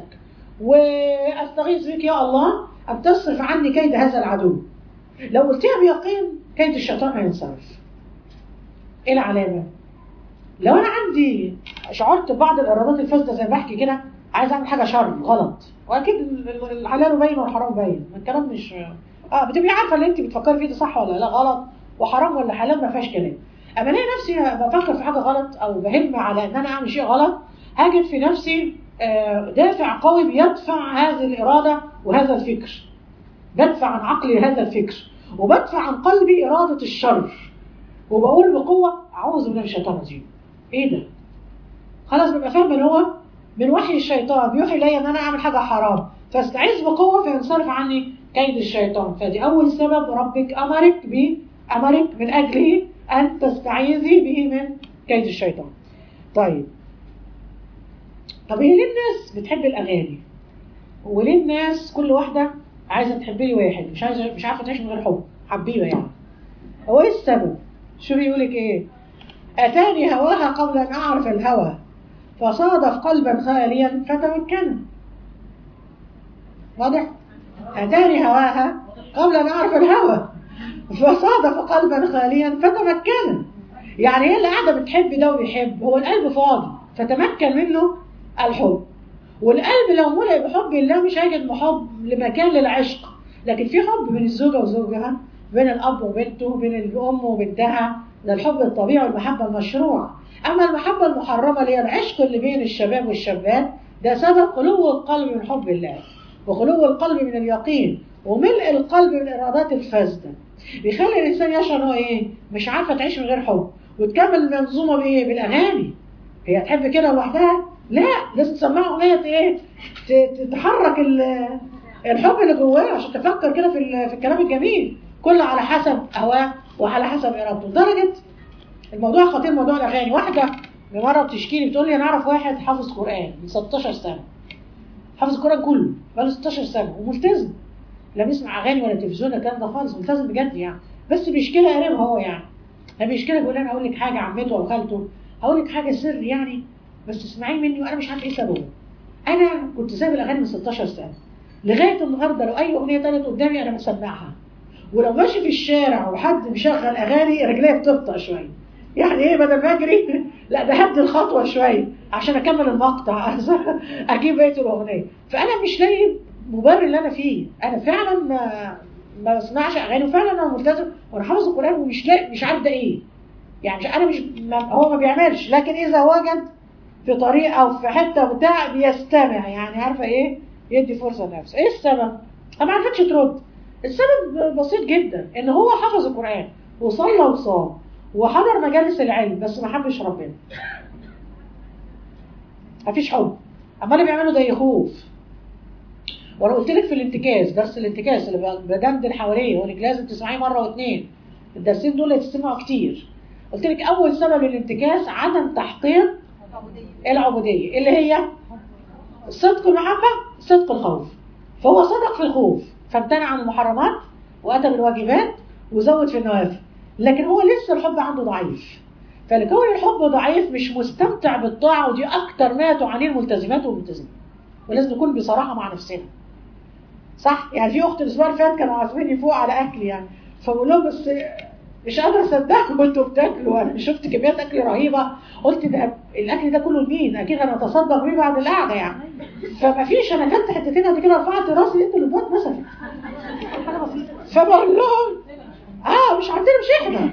واستغيث بك يا الله ان تصرف عني كيد هذا العدو لو قلتها بيقين كيد الشيطان هينصرف ايه العلامه لو انا عندي شعرت ببعض الارادات الفاسده زي ما بحكي كده عايز اعمل حاجه شر غلط واكيد الحلال باين والحرام باين الكلام مش اه بتبقي عارفه اللي انت بتفكري فيه ده صح ولا لا غلط وحرام ولا حلال ما فيهاش كلام اما الاقي نفسي بفكر في حاجه غلط او بهم على ان انا اعمل شيء غلط هجد في نفسي آه، دافع قوي بيدفع هذه الاراده وهذا الفكر بدفع عن عقلي هذا الفكر وبدفع عن قلبي اراده الشر وبقول بقوه اعوذ بالله من الشيطان الرجيم ايه ده خلاص ببقى فاهمه ان هو من وحي الشيطان بيوحي الي ان انا اعمل حاجه حرام فاستعيذ بقوه فينصرف عني كيد الشيطان فدي اول سبب ربك امرك ب امرك من اجله ان تستعيذي به من كيد الشيطان طيب طب هي ليه الناس بتحب الاغاني وليه الناس كل واحده عايزه تحب لي واحد مش عايزه مش عارفه تعيش من غير حب حبيبه يعني هو ايه السبب شو بيقولك ايه اتاني هواها قبل ان اعرف الهوى فصادف قلبا خاليا فتمكن واضح اتاني هواها قبل ان اعرف الهوى فصادف قلبا خاليا فتمكن يعني هي اللي قاعده بتحب ده وبيحب هو القلب فاضي فتمكن منه الحب والقلب لو ملئ بحب الله مش هيجد محب لمكان للعشق لكن في حب بين الزوجه وزوجها بين الاب وبنته بين الام وبنتها ده الحب الطبيعي والمحبه المشروعه اما المحبه المحرمه اللي هي العشق اللي بين الشباب والشابات ده سبب خلو القلب من حب الله وخلو القلب من اليقين وملء القلب من الارادات الفاسده بيخلي الانسان يشعر هو ايه مش عارفه تعيش من غير حب وتكمل المنظومه بايه بالاغاني هي تحب كده لوحدها لا لازم تسمعها اغنيه ايه ت- تحرك ال- الحب اللي جواه عشان تفكر كده في ال- في الكلام الجميل كله على حسب هواه وعلى حسب ارادته لدرجه الموضوع خطير موضوع الاغاني واحده مره بتشكي لي بتقول لي انا اعرف واحد حافظ قران من 16 سنه حافظ القران كله بقاله 16 سنه وملتزم لا بيسمع اغاني ولا تلفزيون ولا الكلام ده خالص ملتزم بجد يعني بس بيشكي لها قريب هو يعني لما بيشكي لها بيقول انا اقول لك حاجه عمته او خالته هقول لك حاجه سر يعني بس اسمعيه مني وانا مش عارف ايه سببه انا كنت سايب الاغاني من 16 سنه لغايه النهارده لو اي اغنيه طلعت قدامي انا بسمعها ولو ماشي في الشارع وحد مشغل اغاني رجليا بتبطأ شويه يعني ايه بدل ما اجري لا ده هدي الخطوه شويه عشان اكمل المقطع اجيب بقيه الاغنيه فانا مش لاقي مبرر اللي انا فيه انا فعلا ما ما بسمعش اغاني وفعلا انا ملتزم وانا حافظ القران ومش لاقي مش عارف ده ايه يعني مش انا مش ما هو ما بيعملش لكن اذا وجد في طريق او في حته بتاع بيستمع يعني عارفه ايه يدي فرصه لنفسه ايه السبب؟ انا ما عرفتش ترد السبب بسيط جدا ان هو حفظ القران وصلى وصام وحضر مجالس العلم بس ما حبش ربنا مفيش حب اما اللي بيعملوا ده يخوف وانا قلت لك في الانتكاس درس الانتكاس اللي بدندن حواليه وانك لازم تسمعيه مره واثنين الدرسين دول هتسمعوا كتير قلت لك اول سبب للانتكاس عدم تحقيق العبوديه اللي هي صدق المحبه صدق الخوف فهو صدق في الخوف فامتنع عن المحرمات واتى بالواجبات وزود في النوافل لكن هو لسه الحب عنده ضعيف فلكون الحب ضعيف مش مستمتع بالطاعه ودي اكتر ما تعانيه الملتزمات والملتزمين ولازم نكون بصراحه مع نفسنا صح يعني في اخت الاسبوع اللي فات كانوا عازميني فوق على اكل يعني فبقول لهم بس مش قادره اصدقكم وانتوا بتاكلوا انا شفت كميات اكل رهيبه قلت ده الاكل ده كله لمين اكيد انا اتصدق بيه بعد القعده يعني فما فيش انا كلت حتتين قد كده رفعت راسي لقيت اللبات مسكت فبقول لهم اه مش عندنا مش احنا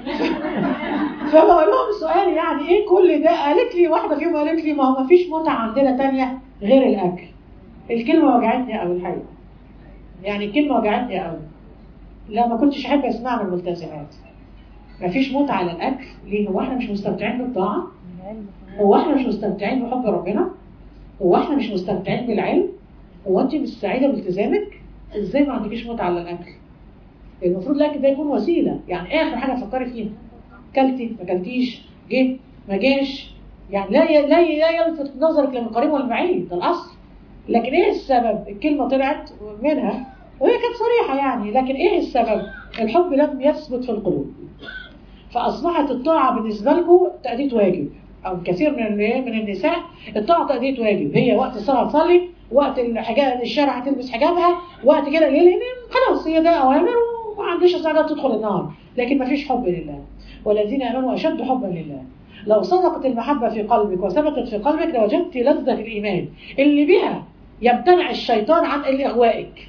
فبقول لهم السؤال يعني ايه كل ده قالت لي واحده فيهم قالت لي ما هو ما فيش متعه عندنا تانية غير الاكل الكلمه وجعتني قوي الحقيقه يعني الكلمه وجعتني قوي لا ما كنتش احب اسمعها من الملتزمات ما فيش متعه على الاكل ليه هو احنا مش مستمتعين بالطاعه هو احنا مش مستمتعين بحب ربنا هو احنا مش مستمتعين بالعلم هو انت مش سعيده بالتزامك ازاي ما عندكيش متعه على الاكل المفروض الاكل ده يكون وسيله يعني اخر حاجه تفكري فيها كلتي ما كلتيش جه ما جاش يعني لا لا لا يلفت نظرك لمن قريب ولا بعيد ده الاصل لكن ايه السبب الكلمه طلعت منها وهي كانت صريحه يعني لكن ايه السبب الحب لم يثبت في القلوب فاصبحت الطاعه بالنسبه لكم تاديه واجب او كثير من من النساء الطاعه تاديه واجب هي وقت الصلاه تصلي وقت الحجاب الشارع هتلبس حجابها وقت كده ليه لان خلاص هي ده اوامر وما عنديش استعداد تدخل النار لكن ما فيش حب لله والذين امنوا اشد حبا لله لو صدقت المحبة في قلبك وثبتت في قلبك لوجدت لذة الإيمان اللي بها يمتنع الشيطان عن إغوائك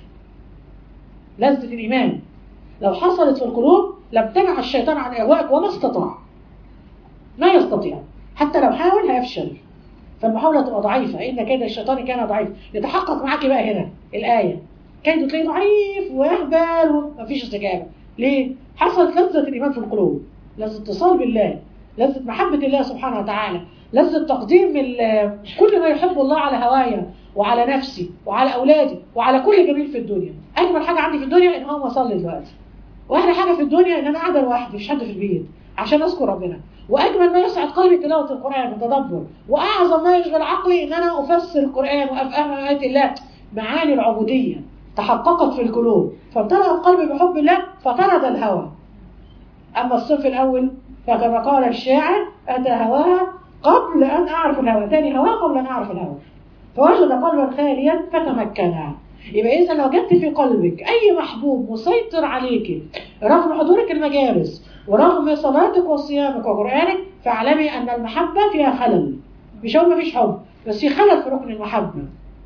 لذة الإيمان لو حصلت في القلوب لامتنع الشيطان عن إغوائك وما استطاع ما يستطيع حتى لو حاول هيفشل فالمحاولة تبقى ضعيفة إن كيد الشيطان كان ضعيف يتحقق معاك بقى هنا الآية كيده تلاقيه ضعيف ويهبل ومفيش استجابة ليه؟ حصلت لذة الإيمان في القلوب لذة اتصال بالله لذة محبة الله سبحانه وتعالى لذة تقديم كل ما يحب الله على هوايا وعلى نفسي وعلى أولادي وعلى كل جميل في الدنيا أجمل حاجة عندي في الدنيا إن هو أصلي دلوقتي وأحلى حاجة في الدنيا إن أنا قاعدة لوحدي مش حد في البيت عشان أذكر ربنا وأجمل ما يسعد قلبي تلاوة القرآن والتدبر وأعظم ما يشغل عقلي إن أنا أفسر القرآن وأفهم آيات الله معاني العبودية تحققت في القلوب فامتلأ القلب بحب الله فطرد الهوى أما الصف الأول فكما قال الشاعر أتى هواها قبل أن أعرف الهوى تاني هواها قبل أن أعرف الهوى فوجد قلبا خاليا فتمكنا يبقى إذا لو وجدت في قلبك أي محبوب مسيطر عليك رغم حضورك المجالس ورغم صلاتك وصيامك وقرآنك فاعلمي أن المحبة فيها خلل مش هو مفيش حب بس في خلل في ركن المحبة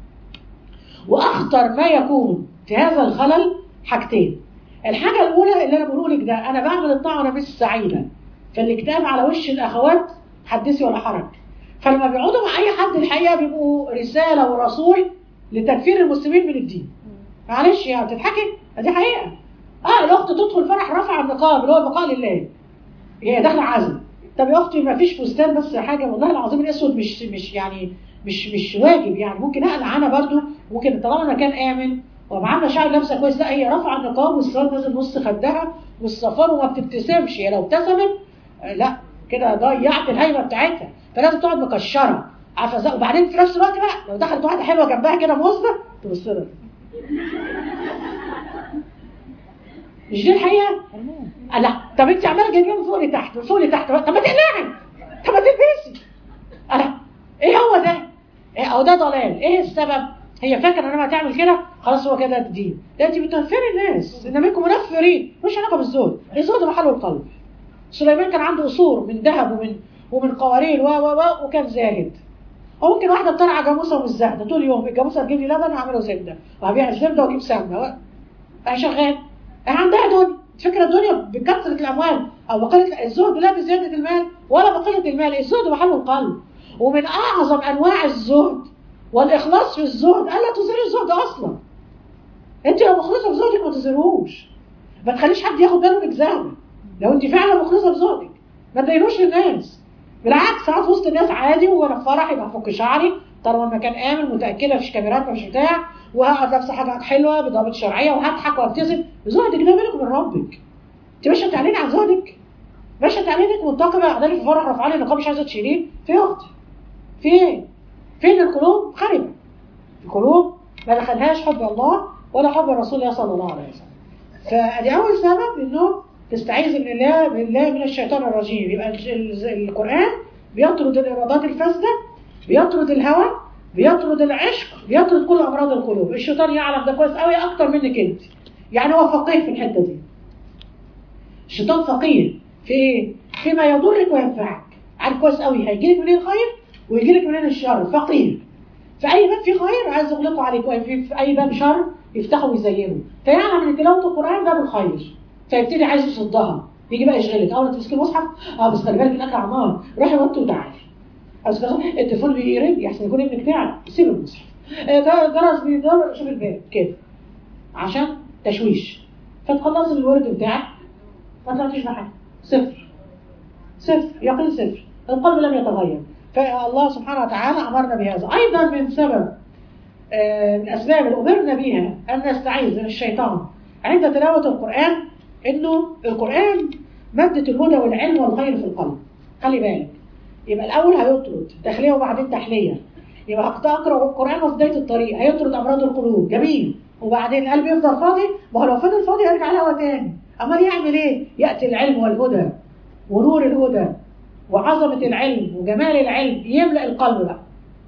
وأخطر ما يكون في هذا الخلل حاجتين الحاجة الأولى اللي أنا بقوله لك ده أنا بعمل الطاعة وأنا مش سعيدة فالاكتئاب على وش الأخوات حدثي ولا حرج فلما بيقعدوا مع أي حد الحقيقة بيبقوا رسالة ورسول لتكفير المسلمين من الدين معلش يعني بتضحكي دي حقيقة اه الأخت تدخل فرح رفع النقاب اللي هو بقاء لله هي داخلة عزم طب يا أختي ما فيش فستان بس حاجة والله العظيم الأسود مش مش يعني مش مش واجب يعني ممكن أقلع أنا برضو ممكن طالما المكان آمن ومعانا شعر لابسه كويس لا هي رافعه النقاب والصلاه نازل نص خدها والصفار وما بتبتسمش هي لو ابتسمت آه، لا كده ضيعت الهيبه بتاعتها فلازم تقعد مكشره عارفه ازاي وبعدين في نفس الوقت بقى لو دخلت واحده حلوه جنبها كده موظفه تبص لها مش دي الحقيقه؟ آه، لا طب انت عماله جايبيها من فوق لتحت من فوق لتحت طب ما تقلعي طب ما تلبسي أنا ايه هو ده؟ إيه او ده ضلال ايه السبب؟ هي فاكره ان لما تعمل كده خلاص هو كده الدين لا انت بتنفري الناس ان منكم منفرين مش علاقه بالزهد الزهد محله القلب سليمان كان عنده قصور من ذهب ومن ومن قوارير و و و وكان زاهد او ممكن واحده بترعى جاموسه ومش زاهده طول اليوم الجاموسه تجيب لي لبن اعمله زبده وهبيع الزبده واجيب سمنه انا شغال انا عندها دنيا فكرة الدنيا بكثرة الأموال أو بقلة الزهد لا بزيادة المال ولا بقلة المال الزهد محله القلب ومن أعظم أنواع الزهد والإخلاص في الزهد ألا تزهري الزهد أصلا أنت لو مخلصة في زهدك ما تزهروش ما تخليش حد ياخد باله انك زاهدة لو أنت فعلا مخلصة في زهدك ما تبينوش للناس بالعكس ساعات وسط الناس عادي وانا في فرح يبقى افك شعري طالما المكان امن متاكده مفيش كاميرات مفيش بتاع وهقعد لابسه حاجات حلوه بضوابط شرعيه وهضحك وابتسم زهدك ده بينك وبين ربك انت ماشيه تعليني عن زهدك ماشيه تعلينك منتقبه قاعده لي في فرح رافعه لي النقاب مش عايزه تشيليه في يا اختي في ايه؟ فين القلوب خربه القلوب ما دخلهاش حب الله ولا حب رسول الله صلى الله عليه وسلم فادي اول سبب انه تستعيذ من الله بالله من الشيطان الرجيم يبقى ال- ال- القران بيطرد الارادات الفاسده بيطرد الهوى بيطرد العشق بيطرد كل امراض القلوب الشيطان يعلم ده كويس قوي اكتر منك انت يعني هو فقيه في الحته دي الشيطان فقيه في ايه فيما يضرك وينفعك عارف كويس قوي هيجيلك منين الخير ويجيلك منين الشر فقيه في اي باب في خير عايز يغلقوا عليك وفي في اي باب شر يفتحوا ويزينوا فيعلم ان تلاوه القران باب الخير فيبتدي عايز يصدها يجي بقى يشغلك اول ما تمسكي المصحف اه بس خلي بالك الاكل على النار روحي وطي وتعالي او بس التليفون بيرن يحسن يكون ابنك تعب سيب المصحف آه، ده جرس بيضر شوف الباب كده عشان تشويش فتخلصي الورد بتاعك ما طلعتيش بحاجه صفر صفر يقين صفر القلب لم يتغير فالله سبحانه وتعالى امرنا بهذا ايضا من سبب آه، من الاسباب اللي امرنا بها ان نستعيذ من الشيطان عند تلاوه القران انه القران ماده الهدى والعلم والخير في القلب خلي بالك يبقى الاول هيطرد تخليه وبعدين تحليه يبقى اقرا القران في بدايه الطريق هيطرد امراض القلوب جميل وبعدين القلب يفضل فاضي ما هو لو فضل فاضي هيرجع الهوا تاني امال يعمل ايه ياتي العلم والهدى ونور الهدى وعظمه العلم وجمال العلم يملا القلب بقى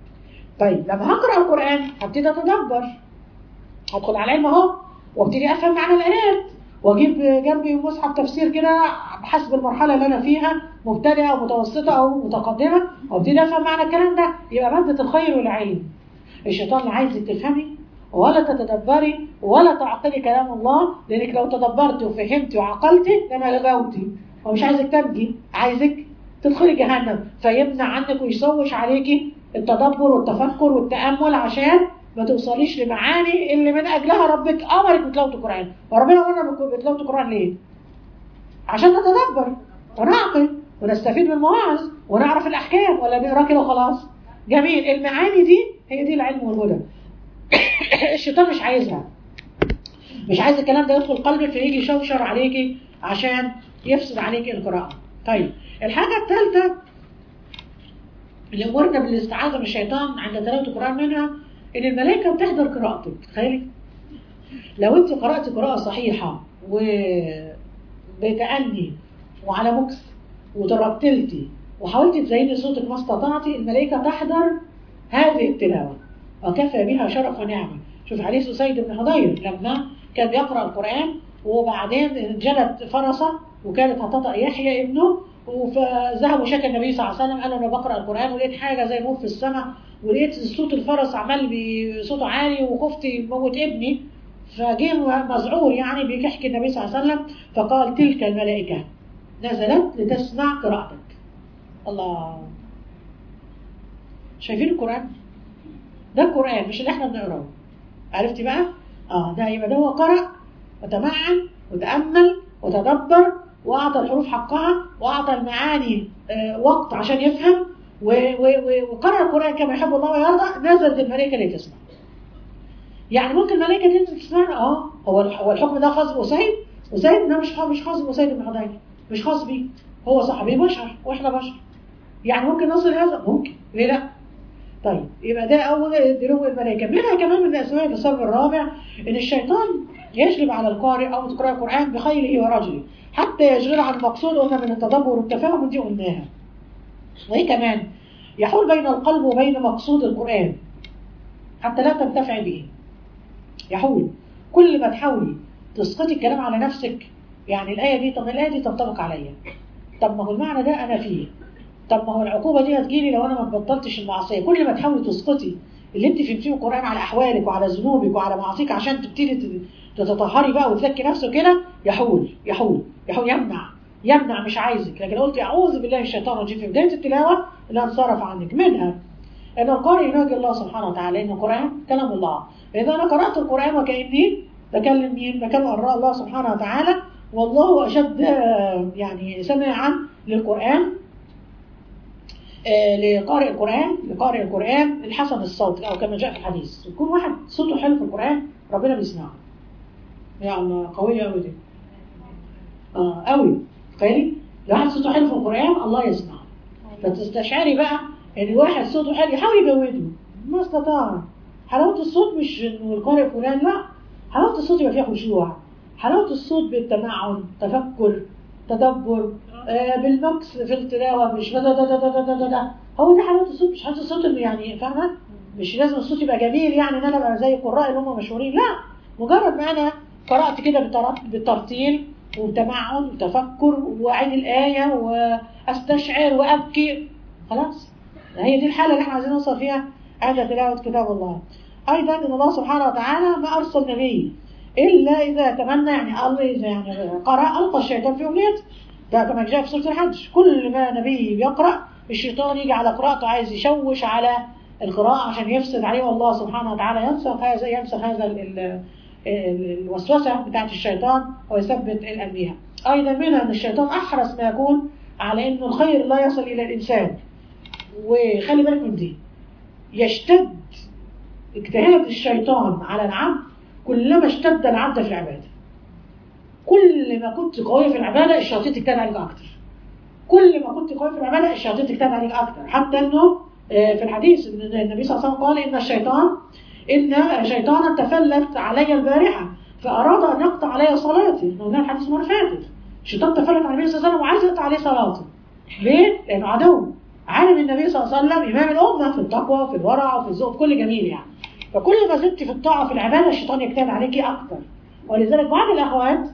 طيب لما هقرا القران هبتدي اتدبر هدخل على العلم اهو وابتدي افهم معنى الايات واجيب جنبي مصحف تفسير كده بحسب المرحله اللي انا فيها مبتدئه او متوسطه او متقدمه وابتدي افهم معنى الكلام ده يبقى ماده الخير والعلم الشيطان لا عايزك تفهمي ولا تتدبري ولا تعقلي كلام الله لانك لو تدبرتي وفهمتي وعقلتي لما لغوتي هو مش عايزك تنجي عايزك تدخلي جهنم فيمنع عنك ويشوش عليكي التدبر والتفكر والتامل عشان ما توصليش لمعاني اللي من اجلها ربك امرك بتلاوه القران وربنا امرنا بتلاوه القران ليه؟ عشان نتدبر ونعقل ونستفيد من المواعظ ونعرف الاحكام ولا نقرا كده وخلاص جميل المعاني دي هي دي العلم والهدى الشيطان مش عايزها مش عايز الكلام ده يدخل قلبك فيجي يشوشر عليكي عشان يفسد عليكي القراءة طيب الحاجة الثالثة اللي أمرنا بالاستعاذة من الشيطان عند تلاوة القرآن منها إن الملائكة بتحضر قراءتك تخيلي لو أنت قرأت قراءة صحيحة وبتأني وعلى مكس وترتلتي وحاولتي تزيني صوتك ما استطعتي الملائكة تحضر هذه التلاوة وكفى بها شرف ونعمة شوف حديث أسيد بن حضير لما كان بيقرأ القرآن وبعدين انجلت فرسة وكانت هتطأ يحيى ابنه فذهبوا شكى النبي صلى الله عليه وسلم قال له انا بقرا القران ولقيت حاجه زي نور في السماء ولقيت صوت الفرس عمال بصوته عالي وخفت يموت ابني فجه مذعور يعني بيحكي النبي صلى الله عليه وسلم فقال تلك الملائكه نزلت لتسمع قراءتك الله شايفين القران ده القران مش اللي احنا بنقراه عرفتي بقى اه ده يبقى ده هو قرأ وتمعن وتأمل وتدبر وأعطى الحروف حقها وأعطى المعاني آه وقت عشان يفهم وقرأ القرآن كما يحب الله ويرضى نزلت الملائكة لتسمع يعني ممكن الملائكه تنزل تسمعنا اه هو هو الحكم ده خاص باسيد اسيد ده مش مش خاص باسيد بن حضير مش خاص بيه هو صحابي بشر واحنا بشر يعني ممكن نصل هذا ممكن ليه لا طيب يبقى ده اول دلو الملائكه منها كمان من اسماء السبب الرابع ان الشيطان يجلب على القارئ او تقرا القران بخيله ورجله حتى يشغله عن المقصود قلنا من التدبر والتفاهم دي قلناها وايه كمان يحول بين القلب وبين مقصود القران حتى لا تنتفع به يحول كل ما تحاولي تسقطي الكلام على نفسك يعني الآية دي طب الآية دي تنطبق عليا طب ما هو المعنى ده أنا فيه طب ما هو العقوبة دي هتجيلي لو أنا ما بطلتش المعصية كل ما تحاولي تسقطي اللي أنت فهمتيه من القرآن على أحوالك وعلى ذنوبك وعلى معاصيك عشان تبتدي تتطهري بقى وتزكي نفسك كده يحول يحول يحول يمنع يمنع مش عايزك لكن قلت أعوذ بالله من الشيطان الرجيم في بداية التلاوة لا انصرف عنك منها أن القارئ يناجي الله سبحانه وتعالى إن القرآن كلام الله إذا أنا قرأت القرآن وكأني بكلم مين؟ بكلم الله سبحانه وتعالى والله أشد يعني سماعا للقرآن لقارئ القرآن لقارئ القرآن الحسن الصوت أو كما جاء في الحديث يكون واحد صوته حلو في القرآن ربنا بيسمعه يعني قوية أوي دي اه أوي تخيلي لو واحد صوته حلو في القرآن الله يسمعه فتستشعري بقى ان واحد صوته حلو يحاول يجوده ما استطاع حلاوة الصوت مش انه القارئ فلان لا حلاوة الصوت يبقى فيها خشوع حلاوة الصوت بالتمعن تفكر تدبر آه بالمكس في التلاوة مش دا دا دا دا دا دا دا هو ده حلاوة الصوت مش حلاوة الصوت انه يعني فاهمة مش لازم الصوت يبقى جميل يعني ان انا ابقى زي القراء اللي هم مشهورين لا مجرد ما انا قرأت كده بالترتيل وتمعن وتفكر واعيد الآية واستشعر وابكي خلاص هي دي الحالة اللي احنا عايزين نوصل فيها عند تلاوة كتاب الله أيضا إن الله سبحانه وتعالى ما أرسل نبي إلا إذا تمنى يعني الله إذا يعني قرأ ألقى الشيطان في أمنيته ده كما جاء في سورة الحج كل ما نبي بيقرأ الشيطان يجي على قراءته عايز يشوش على القراءة عشان يفسد عليه والله سبحانه وتعالى ينسخ هذا ينسخ هذا الوسوسة بتاعت الشيطان ويثبت الأنبياء أيضا منها أن الشيطان أحرص ما يكون على أنه الخير لا يصل إلى الإنسان وخلي بالك من دي يشتد اجتهاد الشيطان على العبد كلما اشتد العبد في العبادة كل ما كنت قوي في العبادة الشياطين تجتهد عليك أكتر كل ما كنت قوي في العبادة الشياطين تجتهد عليك أكتر حتى أنه في الحديث ان النبي صلى الله عليه وسلم قال إن الشيطان إن شيطانا تفلت علي البارحة فأراد أن يقطع علي صلاتي قلنا الحديث مرة فاتت الشيطان تفلت على النبي صلى الله عليه وسلم وعايز يقطع عليه صلاته ليه؟ لأنه عدو عالم النبي صلى الله عليه وسلم إمام الأمة في التقوى في الورع وفي الذوق في كل جميل يعني فكل ما زدت في الطاعة في العبادة الشيطان يجتهد عليكي أكتر ولذلك بعض الأخوات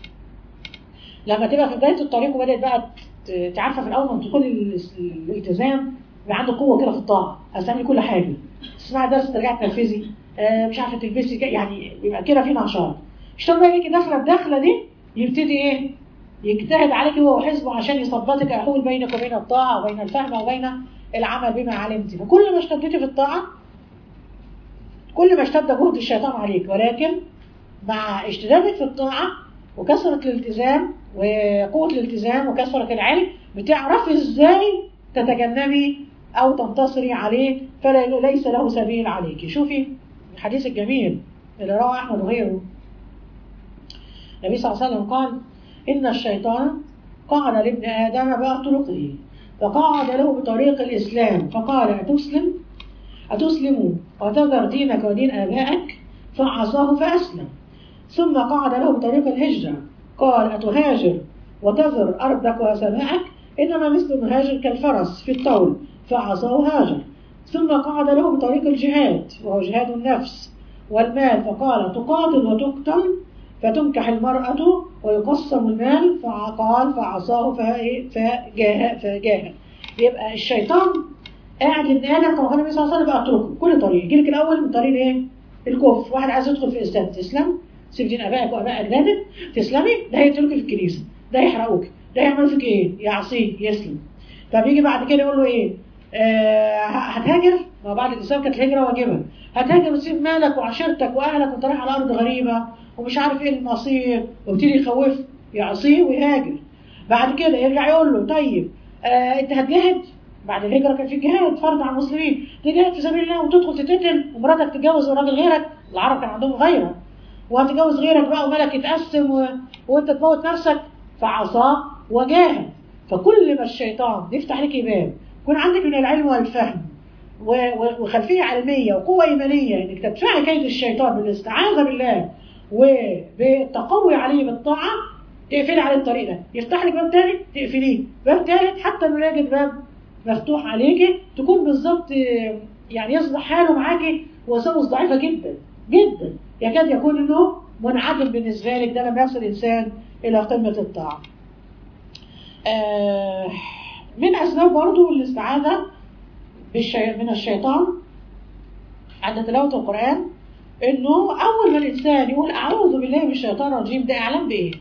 لما تبقى في بداية الطريق وبدأت بقى تعرف في الأول من دخول الالتزام يبقى عنده قوة كده في الطاعة هتعملي كل حاجة تسمعي درس ترجعي تنفذي آه مش عارفة تلبسي يعني يبقى كده في نشاط الشيطان بقى يجي داخلة الدخلة دي يبتدي إيه يجتهد عليك هو وحزبه عشان يثبتك يحول بينك وبين الطاعة وبين الفهم وبين العمل بما علمت فكل ما اشتدتي في الطاعة كل ما اشتد جهد الشيطان عليك ولكن مع اشتدادك في الطاعة وكثرة الالتزام وقوة الالتزام وكثرة العلم بتعرفي ازاي تتجنبي او تنتصري عليه فليس له سبيل عليك شوفي الحديث الجميل اللي رواه احمد وغيره النبي صلى الله عليه وسلم قال إن الشيطان قعد لابن آدم بطرقه فقعد له بطريق الإسلام فقال أتسلم أتسلم وتذر دينك ودين آبائك فعصاه فأسلم ثم قعد له بطريق الهجرة قال أتهاجر وتذر أرضك وسماءك إنما مثل المهاجر كالفرس في الطول فعصاه هاجر ثم قعد له بطريق الجهاد وهو جهاد النفس والمال فقال تقاتل وتقتل فتنكح المرأة ويقسم المال فقال فعصاه فجاه فجاه يبقى الشيطان قاعد ابن ادم كما قال النبي صلى الله عليه وسلم بقى اتركه كل طريق يجي لك الاول من طريق ايه؟ الكفر واحد عايز يدخل في الاسلام تسلم سيب دين ابائك واباء اجدادك تسلمي ده هيقتلوك في الكنيسه ده يحرقوك ده يعملوا فيك ايه؟ يعصيك يسلم طب يجي بعد كده يقول له ايه؟ آه هتهاجر ما بعد الاسلام كانت الهجره واجبه هتهاجر وتسيب مالك وعشيرتك واهلك وانت رايح على ارض غريبه ومش عارف ايه المصير ويبتدي يخوفه يعصيه ويهاجر بعد كده يرجع يقول له طيب آه انت هتجاهد بعد الهجره كان في جهاد فرض على المسلمين تجاهد في سبيل الله وتدخل تتقتل ومراتك تتجوز راجل غيرك العرب كان عندهم غيره وهتتجوز غيرك بقى ومالك يتقسم و... وانت تموت نفسك فعصاه وجاهد فكل ما الشيطان يفتح لك باب يكون عندك من العلم والفهم و... و... وخلفيه علميه وقوه ايمانيه انك تدفعي كيد الشيطان بالاستعاذه بالله وبالتقوي عليه بالطاعه تقفلي على الطريق ده يفتح لك باب تاني تقفليه باب تالت حتى انه يجد باب مفتوح عليكي تكون بالظبط يعني يصبح حاله معاكي وسوس ضعيفه جدا جدا يكاد يكون انه منعدم بالنسبه لك ده لما يصل الانسان الى قمه الطاعه. آه من اسباب برضو الاستعاذه بالشي... من الشيطان عند تلاوه القران انه اول ما الانسان يقول اعوذ بالله من الشيطان الرجيم ده اعلام بايه؟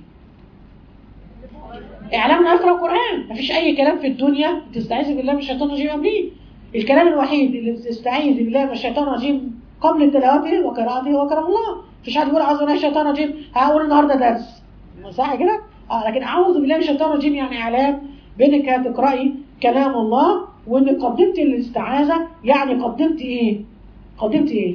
اعلام اقرا قران مفيش اي كلام في الدنيا تستعيذ بالله من الشيطان الرجيم قبليه الكلام الوحيد اللي بتستعيذ بالله من الشيطان الرجيم قبل تلاوته وقراءته وكلام الله مفيش حد يقول اعوذ بالله من الشيطان الرجيم هقول النهارده درس صح كده اه لكن اعوذ بالله من الشيطان الرجيم يعني اعلام بانك هتقراي كلام الله وانك قدمت الاستعاذه يعني قدمت ايه قدمت ايه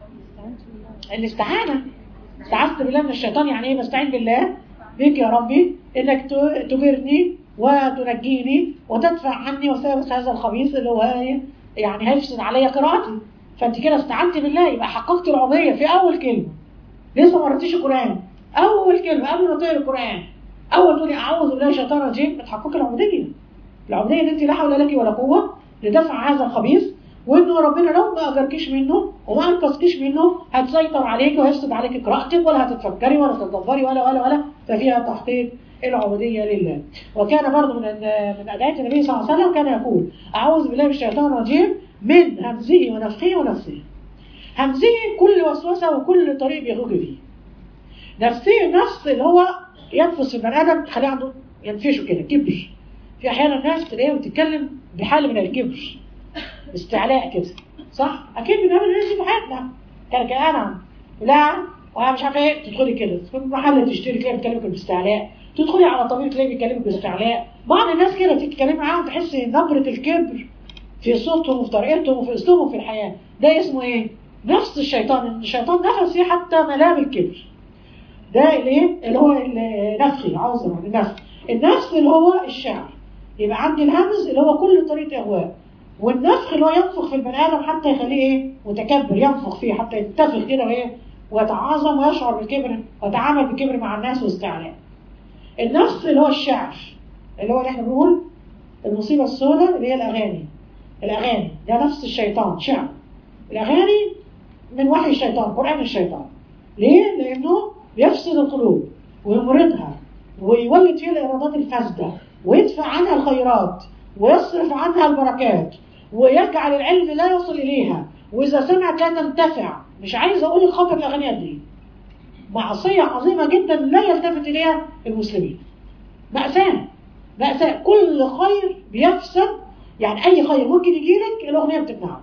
الاستعانه استعذت بالله من الشيطان يعني ايه بستعين بالله بك يا ربي انك تجرني وتنجيني وتدفع عني وساوس هذا الخبيث اللي هو يعني هيفسد عليا قراءتي فانت كده استعنت بالله يبقى حققت العبوديه في اول كلمه لسه ما قريتيش القران اول كلمه قبل ما تقري القران اول تقولي اعوذ بالله من الشيطان الرجيم بتحققي العبوديه العبوديه ان انت لا حول لك ولا قوه لدفع هذا الخبيث وانه ربنا لو ما اجركيش منه وما انقذكيش منه هتسيطر عليك وهيفسد عليك قراءتك ولا هتتفكري ولا تتدبري ولا ولا ولا ففيها تحقيق العبودية لله وكان برضه من من أدعية النبي صلى الله عليه وسلم كان يقول أعوذ بالله من الشيطان الرجيم من همزه ونفخه ونفسه همزه كل وسوسة وكل طريق بيخرج فيه نفسه النفس اللي هو ينفس البني آدم تخليه عنده ينفشه كده كبر في أحيانا الناس تلاقيها بتتكلم بحالة من الكبر استعلاء كده صح؟ أكيد بنعمل الناس دي في حياتنا كان أنا لا وانا مش عارفه ايه تدخلي كده تدخلي محل تشتري تلاقي بيكلمك باستعلاء تدخلي على طبيب تلاقي بيكلمك باستعلاء بعض الناس كده تتكلمي معاهم تحسي نبره الكبر في صوتهم وفي طريقتهم وفي اسلوبهم في الحياه ده اسمه ايه؟ نفس الشيطان الشيطان نفس فيه حتى ملام الكبر ده الايه؟ اللي هو النفخي عاوز النفخ النفس اللي هو الشعر يبقى عندي الهمز اللي هو كل طريقه اغواء والنفخ اللي هو ينفخ في البني ادم حتى يخليه ايه؟ متكبر ينفخ فيه حتى ينتفخ كده وايه؟ ويتعاظم ويشعر بالكبر ويتعامل بالكبر مع الناس واستعلاء. النفس اللي هو الشعر اللي هو اللي احنا بنقول المصيبه السوداء اللي هي الاغاني. الاغاني ده نفس الشيطان شعر. الاغاني من وحي الشيطان قران الشيطان. ليه؟ لانه بيفسد القلوب ويمرضها ويولد فيها الارادات الفاسده ويدفع عنها الخيرات ويصرف عنها البركات ويجعل العلم لا يصل اليها واذا سمعت لا تنتفع مش عايز اقول لك خطر الاغاني قد ايه معصيه عظيمه جدا لا يلتفت اليها المسلمين مأساة مأساة كل خير بيفسد يعني اي خير ممكن يجي لك الاغنيه بتمنعه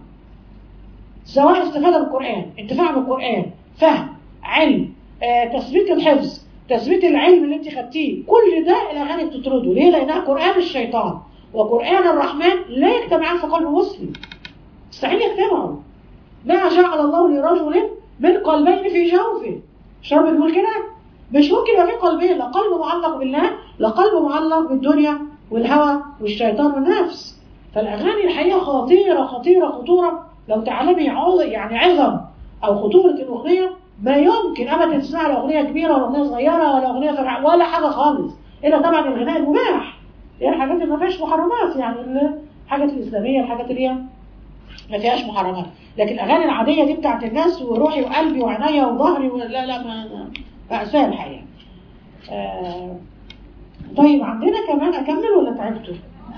سواء استفاده بالقران انتفاع بالقران فهم علم آه، تثبيت الحفظ تثبيت العلم اللي انت خدتيه كل ده الاغاني بتطرده ليه لانها قران الشيطان وقران الرحمن لا يجتمعان في قلب مسلم مستحيل يجتمعوا ما جعل الله لرجل من قلبين في جوفه شرب بنقول كده مش ممكن يبقى في قلبين لا قلب معلق بالله لا قلب معلق بالدنيا والهوى والشيطان والنفس فالاغاني الحقيقه خطيره خطيره خطوره لو تعلمي عظ يعني عظم او خطوره الاغنيه ما يمكن ابدا تسمع لا اغنيه كبيره ولا اغنيه صغيره ولا اغنيه فرع ولا حاجه خالص الا طبعا الغناء المباح يعني الحاجات اللي ما فيهاش محرمات يعني الحاجات الاسلاميه الحاجات اللي هي ما فيهاش محرمات لكن الاغاني العاديه دي بتاعت الناس وروحي وقلبي وعينيا وظهري لا لا ما مأساة الحقيقه آه طيب عندنا كمان اكمل ولا تعبتوا؟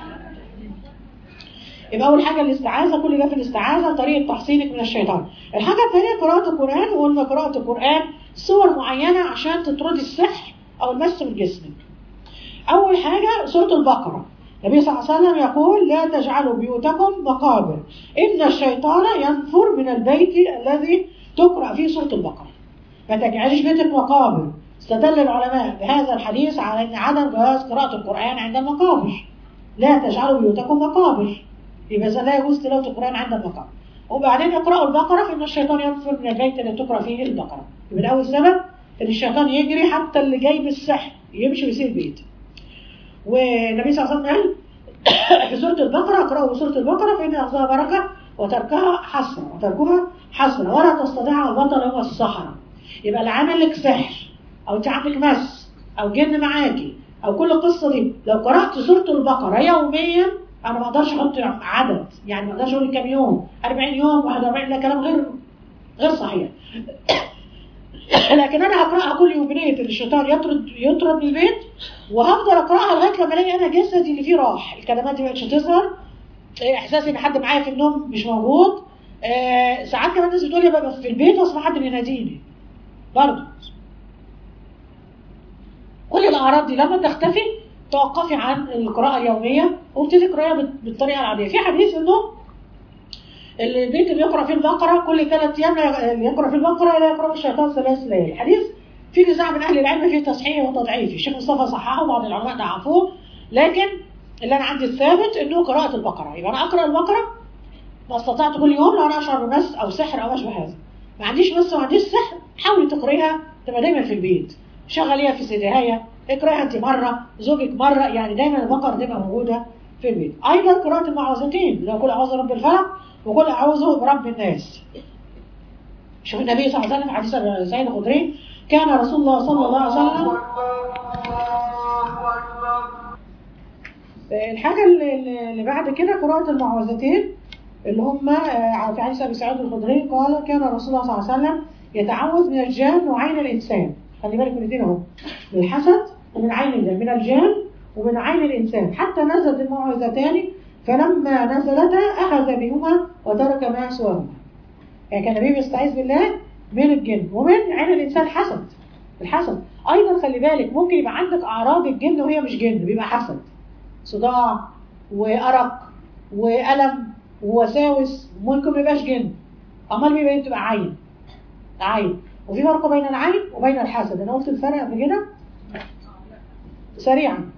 يبقى اول حاجه الاستعاذه كل ده في الاستعاذه طريقه تحصينك من الشيطان الحاجه الثانيه قراءه القران وقلنا قراءه القران صور معينه عشان تطردي السحر او المس من جسمك اول حاجه سوره البقره النبي صلى الله عليه وسلم يقول لا تجعلوا بيوتكم مقابر ان الشيطان ينفر من البيت الذي تقرا فيه سوره البقره ما تجعليش بيتك مقابر استدل العلماء بهذا الحديث على ان عدم جواز قراءه القران عند المقابر لا تجعلوا بيوتكم مقابر يبقى إذا لا يجوز تلاوة القرآن عند البقرة وبعدين يقرأوا البقرة فإن الشيطان ينفر من البيت اللي تقرأ فيه البقرة يبقى ده أول سبب إن الشيطان يجري حتى اللي جاي بالسحر يمشي ويسيب البيت والنبي صلى الله عليه وسلم قال في سورة البقرة اقرأوا سورة البقرة فإن أخذها بركة وتركها حسرة وتركها حسرة ولا تستطيع البطل هو السحرة يبقى اللي عامل لك سحر أو أنت عندك مس أو جن معاكي أو كل القصة دي لو قرأت سورة البقرة يوميا أنا ما أقدرش أحط عدد يعني ما أقدرش أقول كام يوم 40 يوم 41 ده كلام غير غير صحيح لكن انا هقراها كل يوم بنيه ان الشيطان يطرد يطرد من البيت وهفضل اقراها لغايه لما الاقي انا جسدي اللي فيه راح الكلمات دي مش هتظهر احساسي ان حد معايا في النوم مش موجود آه ساعات كمان الناس بتقول لي ببقى في البيت واسمع حد بيناديني برضه كل الاعراض دي لما تختفي توقفي عن القراءه اليوميه وابتدي اقراها بالطريقه العاديه في حديث انه اللي البيت اللي يقرا فيه البقره كل ثلاث ايام اللي يقرا فيه البقره لا يقرا الشيطان ثلاث ليالي الحديث في نزاع من اهل العلم فيه تصحيح وتضعيف الشيخ مصطفى صححه وبعض العلماء ضعفوه لكن اللي انا عندي الثابت انه قراءه البقره يبقى انا اقرا البقره ما استطعت كل يوم لو انا اشعر بمس او سحر او اشبه هذا ما عنديش مس وما عنديش سحر حاولي تقريها تبقى دايما في البيت شغليها في سيديهاية اقراها انت مره زوجك مره يعني دايما البقره تبقى موجوده في البيت ايضا قراءه المعوذتين لو كل اعوذ برب الفلق وقل أعوذ برب الناس شوف النبي صلى الله عليه وسلم حديث سيد الخدري كان رسول الله صلى الله عليه وسلم الحاجة اللي بعد كده قراءة المعوذتين اللي هم في حديث أبي سعيد الخدري قال كان رسول الله صلى الله عليه وسلم يتعوذ من الجان وعين الإنسان خلي بالك من الاثنين اهو من الحسد ومن عين الجان من الجان ومن عين الإنسان حتى نزلت المعوذتان فلما نزلتا أخذ بهما وترك ما سواهما يعني كان النبي بيستعيذ بالله من الجن ومن عين الإنسان حسد الحسد أيضا خلي بالك ممكن يبقى عندك أعراض الجن وهي مش جن بيبقى حسد صداع وأرق وألم ووساوس ممكن ما يبقاش جن أمال بيبقى تبقى عين عين وفي فرق بين العين وبين الحسد أنا قلت الفرق قبل كده سريعا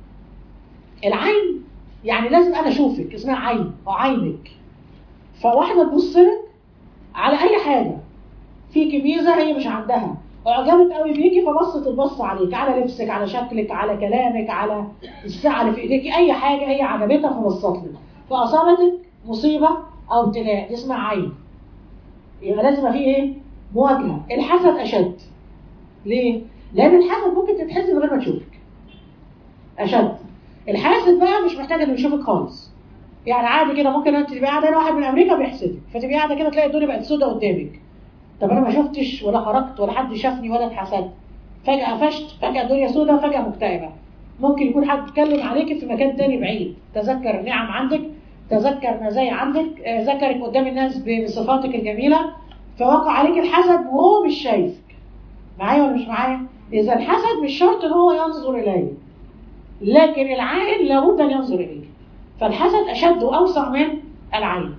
العين يعني لازم انا اشوفك اسمها عين او عينك فواحده تبص لك على اي حاجه فيكي ميزه هي مش عندها اعجبت قوي بيكي فبصت البص عليك على لبسك على شكلك على كلامك على الساعه اللي في ايديكي اي حاجه هي عجبتها فبصت لك فاصابتك مصيبه او ابتلاء دي اسمها عين يبقى لازم في ايه مواجهه الحسد اشد ليه لان الحسد ممكن تتحسد من غير ما تشوفك اشد الحاسد بقى مش محتاج انه يشوفك خالص يعني عادي كده ممكن انت تبقى قاعده واحد من امريكا بيحسدك فتبقى قاعده كده تلاقي الدنيا بقت سودة قدامك طب انا ما شفتش ولا خرجت ولا حد شافني ولا اتحسدت فجاه قفشت فجاه الدنيا سودة فجاه مكتئبه ممكن يكون حد اتكلم عليك في مكان تاني بعيد تذكر نعم عندك تذكر مزايا عندك ذكرك قدام الناس بصفاتك الجميله فوقع عليك الحسد وهو مش شايفك معايا ولا مش معايا اذا الحسد مش شرط ان هو ينظر اليه لكن العائن لابد ان ينظر اليه فالحسد اشد واوسع من العين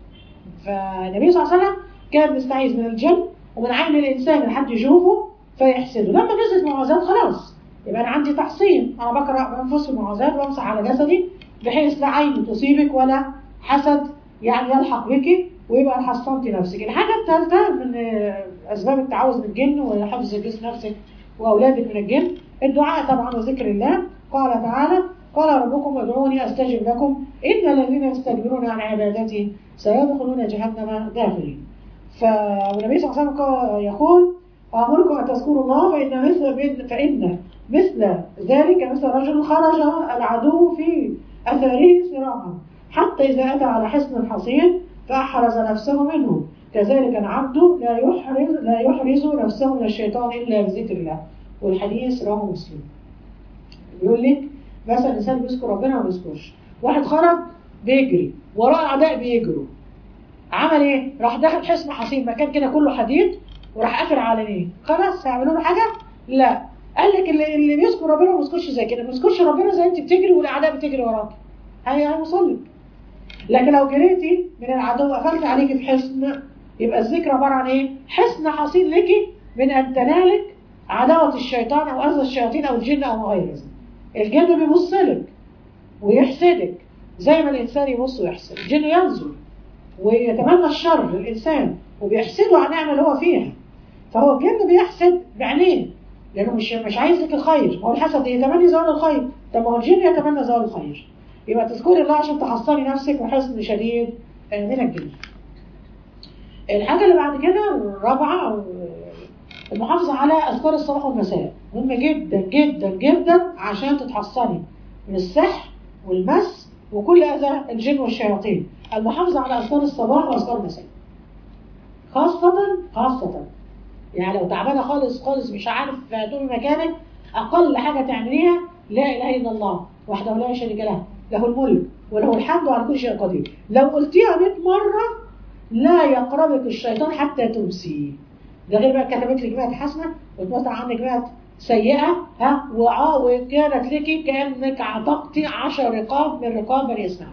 فالنبي صلى الله عليه وسلم كان بيستعيذ من الجن ومن عين الانسان اللي حد يشوفه فيحسده لما نزلت معوذات خلاص يبقى انا عندي تحصين انا بقرا بنفس المعوذات وامسح على جسدي بحيث لا عين تصيبك ولا حسد يعني يلحق بك ويبقى حصنتي نفسك الحاجه الثالثه من اسباب التعوذ من الجن وحفظ جسم نفسك واولادك من الجن الدعاء طبعا وذكر الله قال تعالى قال ربكم ادعوني استجب لكم ان الذين يستكبرون عن عبادتي سيدخلون جهنم داخلين فالنبي صلى الله عليه وسلم يقول امركم ان تذكروا الله فان مثل فان مثل ذلك مثل رجل خرج العدو في اثاره صراعا حتى اذا اتى على حصن حصين فاحرز نفسه منه كذلك العبد لا يحرز لا يحرز نفسه من الشيطان الا بذكر الله والحديث رواه مسلم بيقول لك مثلا الانسان بيذكر ربنا ما بيذكرش واحد خرج بيجري وراه اعداء بيجروا عمل ايه راح داخل حصن حصين مكان كده كله حديد وراح قافل عليه خلاص هيعملوا له حاجه لا قال لك اللي, اللي بيذكر ربنا ما بيذكرش زي كده ما بيذكرش ربنا زي انت بتجري والاعداء بتجري وراك هي هيوصل لك لكن لو جريتي من العدو قفلت عليكي في حصن يبقى الذكر عباره عن ايه حصن حصين لك من ان تنالك عداوه الشيطان او اذى الشياطين او الجن او غير ذلك الجن بيبص لك ويحسدك زي ما الانسان يبص ويحسد الجن ينظر ويتمنى الشر للانسان وبيحسده على النعمه اللي هو فيها فهو الجن بيحسد بعينيه لانه مش مش عايز لك الخير هو الحسد يتمنى زوال الخير طب ما هو الجن يتمنى زوال الخير يبقى تذكري الله عشان تحصني نفسك وحسن شديد من الجن الحاجة اللي بعد كده الرابعة أو المحافظة على أذكار الصباح والمساء مهمة جدا جدا جدا عشان تتحصني من السحر والمس وكل أذى الجن والشياطين المحافظة على أذكار الصباح وأذكار المساء خاصة خاصة يعني لو تعبانة خالص خالص مش عارف تقومي مكانك أقل حاجة تعمليها لا إله إلا الله وحده لا شريك له له الملك وله الحمد على كل شيء قدير لو قلتيها 100 مرة لا يقربك الشيطان حتى تمسي ده غير بقى كتبت لك بقى حسنة وتمتع عنك بقى سيئة ها وعا وكانت لك كأنك عتقتي عشر رقاب من رقاب بني إسماعيل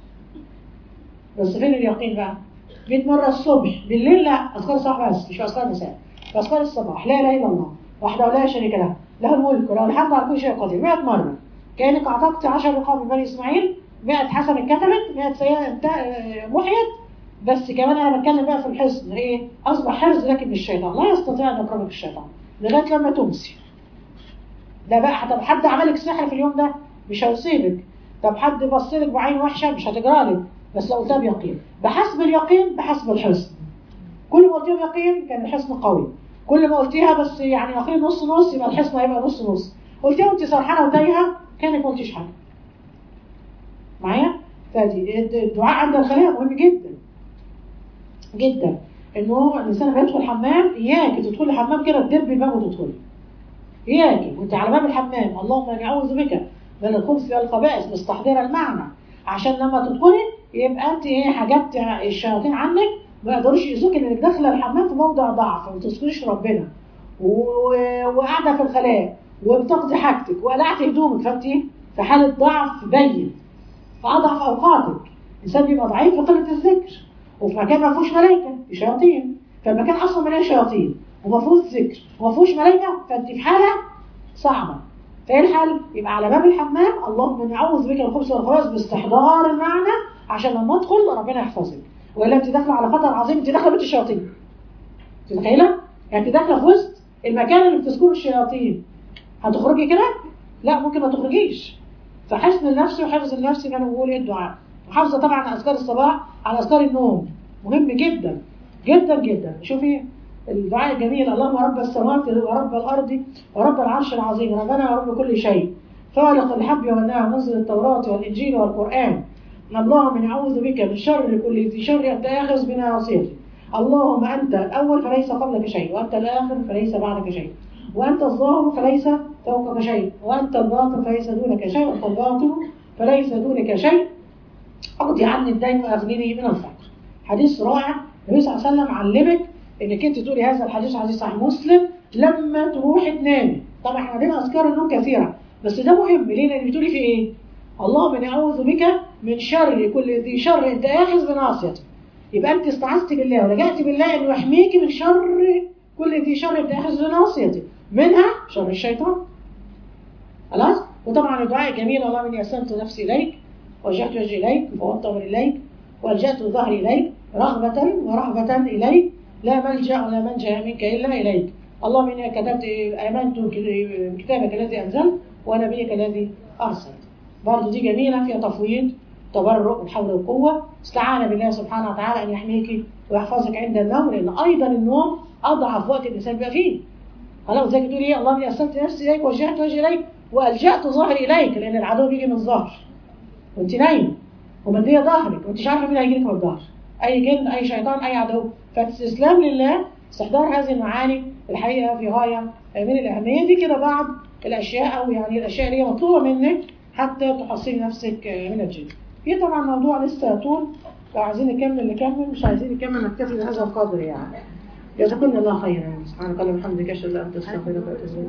بس فين اليقين بقى 100 مرة الصبح بالليل لا أذكار الصباح بس مش أذكار المساء أذكار الصباح لا إله إلا الله وحده لا شريك له له الملك وله الحمد على كل شيء قدير 100 مرة كأنك أعتقت 10 رقاب من بني إسماعيل 100 حسنة اتكتبت 100 سيئة محيت بس كمان أنا بتكلم بقى في الحصن إيه أصبح حرز لك من الشيطان لا يستطيع أن يقربك الشيطان لغاية لما تمسي ده بقى طب حد عملك سحر في اليوم ده مش هيصيبك طب حد بص لك بعين وحشة مش هتجرالك بس لو قلتها بيقين بحسب اليقين بحسب الحصن كل ما قلتيها بيقين كان الحصن قوي كل ما قلتيها بس يعني يقين نص نص يبقى الحصن هيبقى نص نص قلتيها وانت سرحانه وتايهه كانك ما قلتيش حاجه معايا فدي الدعاء عند الخلية مهم جدا جدا انه الانسان بيدخل الحمام اياك تدخلي الحمام كده تدبي الباب وتدخلي اياك وانت على باب الحمام اللهم اني اعوذ بك من الخبث والخبائث مستحضره المعنى عشان لما تدخلي يبقى انت ايه حجبت الشياطين عنك ما يقدروش يؤذوك انك داخله الحمام في موضع ضعف وما تذكريش ربنا وقاعده في الخلاء وبتقضي حاجتك وقلعت هدومك فانت في حاله ضعف بين في اضعف اوقاتك الانسان بيبقى ضعيف في قله الذكر وفي مكان ما فيهوش ملائكه في شياطين فالمكان اصلا مليان شياطين وما فيهوش ذكر وما فيهوش ملائكه فانت في حاله صعبه فايه الحل؟ يبقى على باب الحمام اللهم اني اعوذ بك من الخبث والخبائث باستحضار المعنى عشان لما ادخل ربنا يحفظك والا انت داخله على خطر عظيم انت داخله بيت الشياطين متخيله؟ يعني انت داخله في وسط المكان اللي بتذكره الشياطين هتخرجي كده؟ لا ممكن ما تخرجيش فحسن النفس وحفظ النفس كانوا بيقول ايه الدعاء محافظه طبعا على اذكار الصباح على اذكار النوم مهم جدا جدا جدا شوفي الدعاء الجميل اللهم رب السماوات ورب الارض ورب العرش العظيم ربنا ورب كل شيء خالق الحب والنعم منزل التوراة والإنجيل والقرآن اللهم إني أعوذ بك من شر كل ذي شر أنت آخذ بناصيتي اللهم أنت الأول فليس قبلك شيء وأنت الآخر فليس بعدك شيء وأنت الظاهر فليس فوقك شيء وأنت الباطن فليس دونك شيء وأنت الباطن فليس دونك شيء أقضي عني الدين وأغنني من الفقر حديث رائع النبي صلى الله عليه وسلم علمك انك انت تقولي هذا الحديث حديث صحيح مسلم لما تروحي تنامي طبعا احنا عندنا اذكار النوم كثيره بس ده مهم ليه لان بتقولي في ايه اللهم اني اعوذ بك من شر كل ذي شر انت اخذ بناصيته يبقى انت استعذت بالله ولجأت بالله انه يحميكي من شر كل ذي شر انت اخذ بناصيته منها شر الشيطان خلاص وطبعا الدعاء جميل اللهم اني اسلمت نفسي اليك وجهت وجهي اليك وفوضت امري اليك والجأت ظهري اليك رغبة ورهبة اليك لا ملجأ ولا منجا منك إلا إليك اللهم إني كتبت آمنت بكتابك الذي أنزلت ونبيك الذي أرسلت برضه دي جميلة فيها تفويض تبرؤ من حول القوة استعانة بالله سبحانه وتعالى أن يحميك ويحفظك عند النوم لأن أيضا النوم أضعف وقت الإنسان بيبقى فيه خلاص زي تقول إيه اللهم إني أسلمت نفسي إليك ووجهت وجهي إليك وألجأت ظهري إليك لأن العدو بيجي من الظهر وأنت نايم ومدية ظهرك وأنت مش عارفة مين هيجي لك من الظهر أي جن أي شيطان أي عدو فالاستسلام لله استحضار هذه المعاني الحقيقة في غاية من الأهمية دي كده بعض الأشياء أو يعني الأشياء اللي هي مطلوبة منك حتى تحصلي نفسك من الجن. في طبعا موضوع لسه طول لو عايزين نكمل نكمل مش عايزين نكمل نكتفي بهذا القدر يعني. جزاكم الله خيرا سبحانك اللهم وبحمدك اشهد ان لا اله الا انت استغفرك واتوب اليك